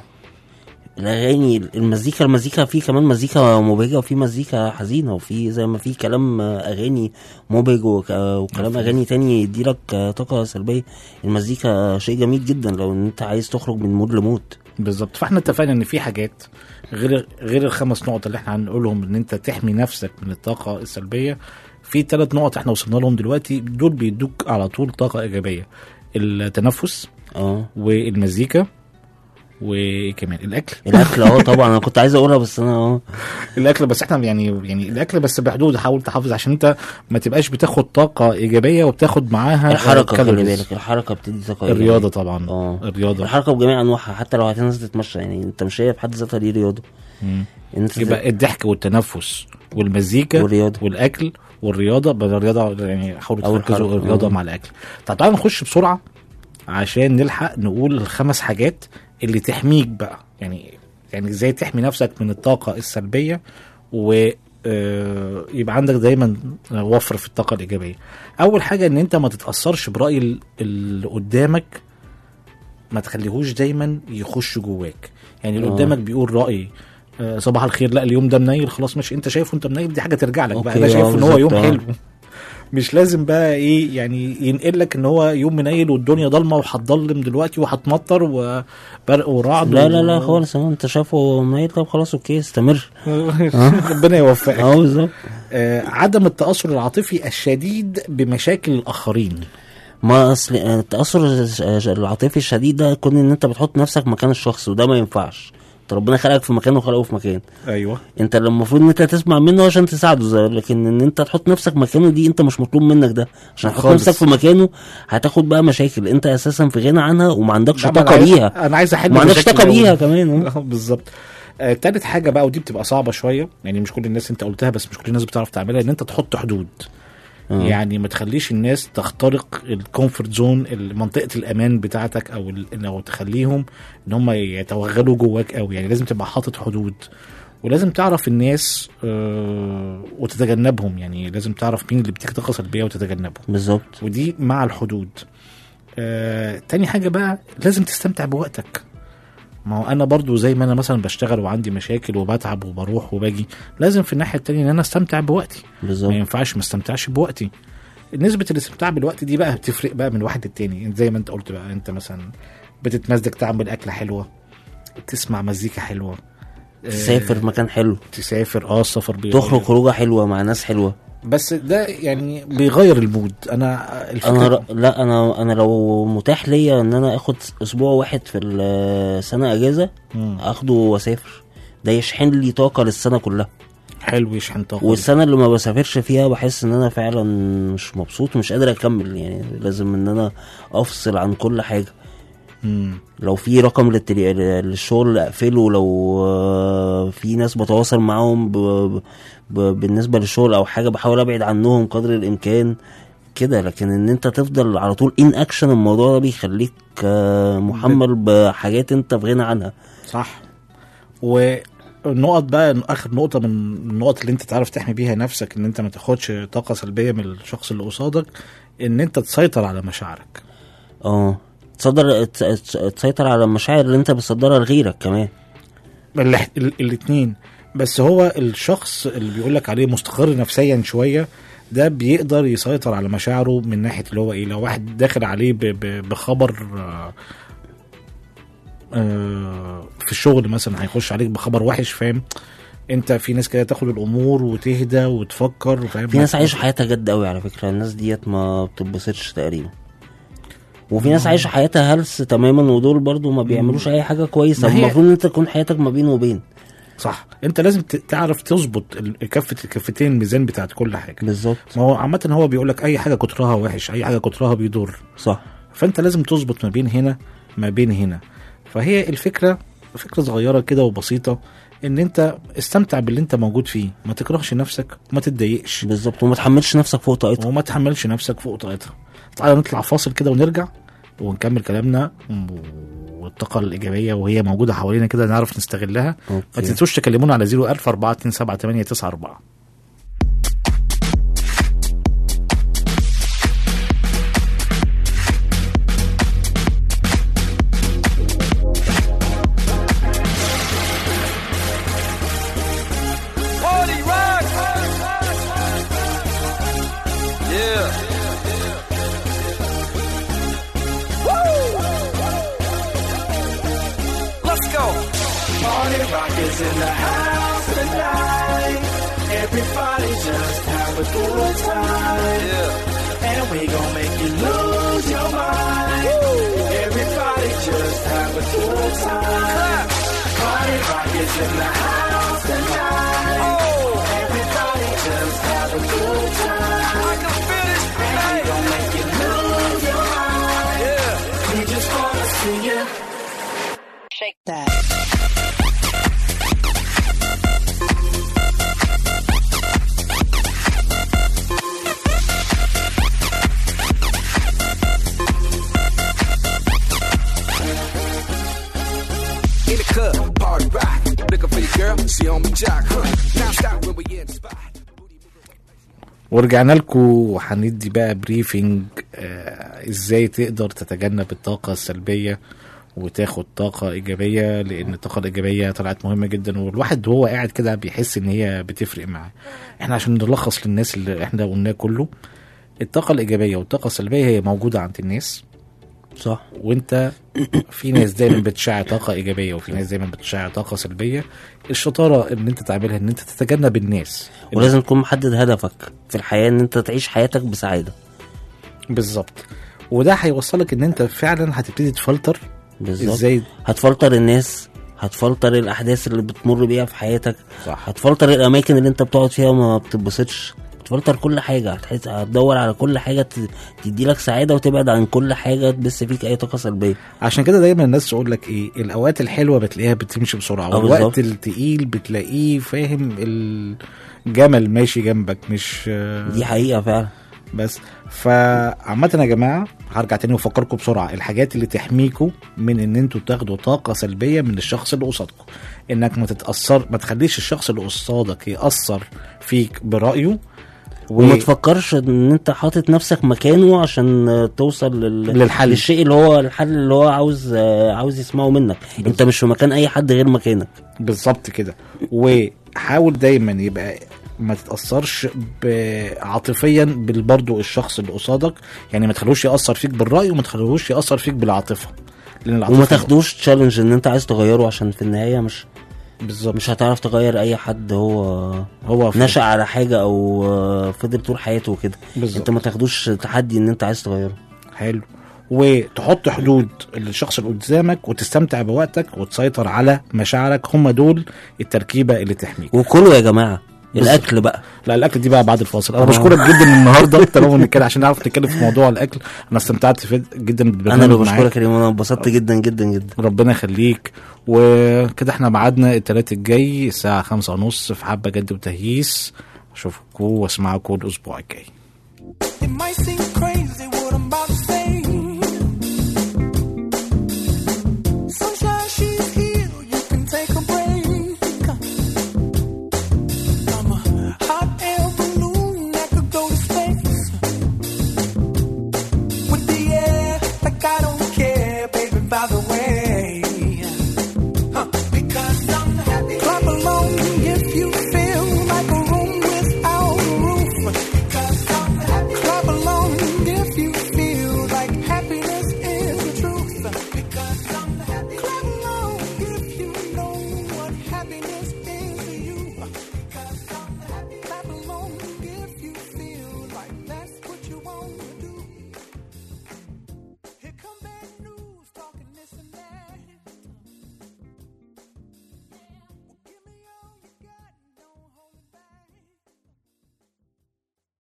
الاغاني المزيكا المزيكا في كمان مزيكا مبهجه وفي مزيكا حزينه وفي زي ما في كلام اغاني مبهج وك- وكلام اغاني تاني يديلك طاقه سلبيه المزيكا شيء جميل جدا لو ان انت عايز تخرج من مود لمود بالظبط فاحنا اتفقنا ان في حاجات غير غير الخمس نقط اللي احنا هنقولهم ان انت تحمي نفسك من الطاقه السلبيه في ثلاث نقط احنا وصلنا لهم دلوقتي دول بيدوك على طول طاقه ايجابيه التنفس اه والمزيكا وكمان الاكل الاكل اه طبعا انا كنت عايز اقولها بس انا اه الاكل بس احنا يعني يعني الاكل بس بحدود حاول تحافظ عشان انت ما تبقاش بتاخد طاقه ايجابيه وبتاخد معاها الحركه خلي كالوريز. بالك الحركه بتدي طاقه إيجابية. الرياضه طبعا اه الرياضه الحركه بجميع انواعها حتى لو هتنزل تتمشى يعني انت مش شايف حد ذاتها دي رياضه مم. انت يبقى الضحك والتنفس والمزيكا والرياضة. والاكل والرياضه بل الرياضه يعني حاولوا أول تركزوا حاجة. الرياضه آه. مع الاكل طب تعالوا نخش بسرعه عشان نلحق نقول الخمس حاجات اللي تحميك بقى يعني يعني ازاي تحمي نفسك من الطاقه السلبيه و آه، يبقى عندك دايما وفر في الطاقه الايجابيه اول حاجه ان انت ما تتاثرش براي ال- اللي قدامك ما تخليهوش دايما يخش جواك يعني اللي آه. قدامك بيقول راي آه، صباح الخير لا اليوم ده منيل خلاص مش انت شايفه انت منيل دي حاجه ترجع لك بقى أوكي، انا شايف آه، ان هو يوم بالظبط، آه. حلو مش لازم بقى ايه يعني ينقل لك ان هو يوم منيل والدنيا ضلمه وهتضلم دلوقتي وهتمطر وبرق ورعد لا و- لا لا خالص اه انت شايفه مايل طب خلاص اوكي استمر ربنا يوفقك اه بالظبط آه عدم التاثر العاطفي الشديد بمشاكل الاخرين ما اصل التاثر الش- العاطفي الشديد ده كون ان انت بتحط نفسك مكان الشخص وده ما ينفعش انت ربنا خلقك في مكان وخلقه في مكان ايوه انت اللي المفروض ان انت تسمع منه عشان تساعده زي لكن ان انت تحط نفسك مكانه دي انت مش مطلوب منك ده عشان تحط خالص. نفسك في مكانه هتاخد بقى مشاكل انت اساسا في غنى عنها وما عندكش لا، ما أنا طاقه عايز- ليها انا عايز احل ما عندكش مشاكل طاقه الأول. ليها كمان اه. اه بالظبط آه تالت حاجه بقى ودي بتبقى صعبه شويه يعني مش كل الناس انت قلتها بس مش كل الناس بتعرف تعملها ان انت تحط حدود اه. يعني ما تخليش الناس تخترق الكومفورت زون منطقه الامان بتاعتك او ال- او تخليهم ان هم يتوغلوا جواك قوي يعني لازم تبقى حاطط حدود ولازم تعرف الناس آه وتتجنبهم يعني لازم تعرف مين اللي بيديك طاقه سلبيه وتتجنبهم بالظبط ودي مع الحدود آه، تاني حاجة بقى لازم تستمتع بوقتك ما هو انا برضو زي ما انا مثلا بشتغل وعندي مشاكل وبتعب وبروح وباجي لازم في الناحية التانية ان انا استمتع بوقتي ما بالظبط ينفعش ما استمتعش بوقتي نسبة الاستمتاع بالوقت دي بقى بتفرق بقى من واحد للتاني زي ما انت قلت بقى انت مثلا بتتمزج تعمل اكلة حلوة تسمع مزيكا حلوة آه، تسافر مكان حلو تسافر اه السفر بيغير. تخرج خروجه حلوه مع ناس حلوه بس ده يعني بيغير المود انا الفكرة انا ر... لا انا انا لو متاح ليا ان انا اخد اسبوع واحد في السنه اجازه مم. اخده واسافر ده يشحن لي طاقه للسنه كلها حلو يشحن طاقة والسنه اللي ما بسافرش فيها بحس ان انا فعلا مش مبسوط ومش قادر اكمل يعني لازم ان انا افصل عن كل حاجه مم. لو في رقم للتلي... للشغل اقفله لو آه، في ناس بتواصل معاهم ب... ب... بالنسبه للشغل او حاجه بحاول ابعد عنهم قدر الامكان كده لكن ان انت تفضل على طول ان اكشن الموضوع ده بيخليك آه، محمل بحاجات انت في غنى عنها صح والنقط بقى اخر نقطه من النقط اللي انت تعرف تحمي بيها نفسك ان انت ما تاخدش طاقه سلبيه من الشخص اللي قصادك ان انت تسيطر على مشاعرك اه تصدر ت- ت- تسيطر على المشاعر اللي انت بتصدرها لغيرك كمان ال- ال- الاتنين بس هو الشخص اللي بيقول لك عليه مستقر نفسيا شويه ده بيقدر يسيطر على مشاعره من ناحيه اللي هو ايه لو واحد داخل عليه ب- ب- بخبر آه، آه، في الشغل مثلا هيخش عليك بخبر وحش فاهم انت في ناس كده تاخد الامور وتهدى وتفكر فاهم في ناس عايشه حياتها جد قوي على فكره الناس ديت ما بتتبسطش تقريبا وفي ناس عايشه حياتها هلس تماما ودول برضو ما بيعملوش اي حاجه كويسه ما هي- المفروض ان انت تكون حياتك ما بين وبين صح انت لازم ت- تعرف تظبط ال- كفه الكفتين الميزان بتاعت كل حاجه بالظبط ما هو عامه هو بيقول لك اي حاجه كترها وحش اي حاجه كترها بيضر صح فانت لازم تظبط ما بين هنا ما بين هنا فهي الفكره فكره صغيره كده وبسيطه ان انت استمتع باللي انت موجود فيه ما تكرهش نفسك وما تتضايقش بالظبط وما تحملش نفسك فوق طاقتك وما تحملش نفسك فوق طاقتها تعالى نطلع فاصل كده ونرجع ونكمل كلامنا والطاقة الإيجابية وهي موجودة حوالينا كده نعرف نستغلها ما أوكي. تنسوش تكلمونا على 01000 427 Party rock. Yeah. Woo. Let's go. Party rock is in the house tonight. Everybody just have a good time. Yeah. And we gon' make you lose your mind. Everybody just have a good time. Party rock is in the house tonight. Oh, Everybody just have a good time. I can feel this. And we gon' make you lose your mind. Yeah. We just wanna see you. In the club, party rock. Looking for your girl, she on me jock. Huh. Now stop when we in the spot. ورجعنا لكم وهندي بقى بريفنج آه ازاي تقدر تتجنب الطاقة السلبية وتاخد طاقة إيجابية لأن الطاقة الإيجابية طلعت مهمة جدا والواحد وهو قاعد كده بيحس إن هي بتفرق معاه. إحنا عشان نلخص للناس اللي إحنا قلناه كله الطاقة الإيجابية والطاقة السلبية هي موجودة عند الناس صح وانت في ناس دايما بتشع طاقه ايجابيه وفي ناس دايما بتشع طاقه سلبيه الشطاره ان انت تعملها ان انت تتجنب الناس ولازم تكون محدد هدفك في الحياه ان انت تعيش حياتك بسعاده بالظبط وده هيوصلك ان انت فعلا هتبتدي تفلتر بالظبط ازاي هتفلتر الناس هتفلتر الاحداث اللي بتمر بيها في حياتك صح. هتفلتر الاماكن اللي انت بتقعد فيها وما بتتبسطش هتفلتر كل حاجه هتحس- هتدور على كل حاجه ت- تدي لك سعاده وتبعد عن كل حاجه تبث فيك اي طاقه سلبيه عشان كده دايما الناس تقول لك ايه الاوقات الحلوه بتلاقيها بتمشي بسرعه اه والوقت بالظبط. التقيل بتلاقيه فاهم الجمل ماشي جنبك مش دي حقيقه فعلا بس فعامة يا جماعة هرجع تاني وافكركم بسرعة الحاجات اللي تحميكم من ان انتوا تاخدوا طاقة سلبية من الشخص اللي قصادكم انك ما تتأثر ما تخليش الشخص اللي قصادك يأثر فيك برأيه و- وما تفكرش ان انت حاطط نفسك مكانه عشان آه، توصل لل... للحل. للشيء اللي هو الحل اللي هو عاوز آه، عاوز يسمعه منك انت مش في مكان اي حد غير مكانك بالظبط كده وحاول دايما يبقى ما تتأثرش ب- عاطفيا بالبرضو الشخص اللي قصادك يعني ما تخلوش يأثر فيك بالرأي وما تخلوش يأثر فيك بالعاطفة لأن العاطفة وما تاخدوش تشالنج ان انت عايز تغيره عشان في النهايه مش بالظبط مش هتعرف تغير اي حد هو هو في- نشأ على حاجه او آه، فضل طول حياته كده بالظبط. انت ما تاخدوش تحدي ان انت عايز تغيره حلو وتحط حدود للشخص اللي قدامك وتستمتع بوقتك وتسيطر على مشاعرك هم دول التركيبه اللي تحميك وكلوا يا جماعه بالظبط. الاكل بقى لا الاكل دي بقى بعد الفاصل انا آه. بشكرك جدا النهارده طالما كده عشان نعرف نتكلم في موضوع الاكل انا استمتعت في جدا بالبرنامج انا اللي معاك. بشكرك يا ريم انا انبسطت جدا جدا جدا ربنا يخليك وكده احنا ميعادنا التلات الجاي الساعة خمسة ونص في حبة جد وتهييس اشوفكم واسمعكم الاسبوع الجاي It might seem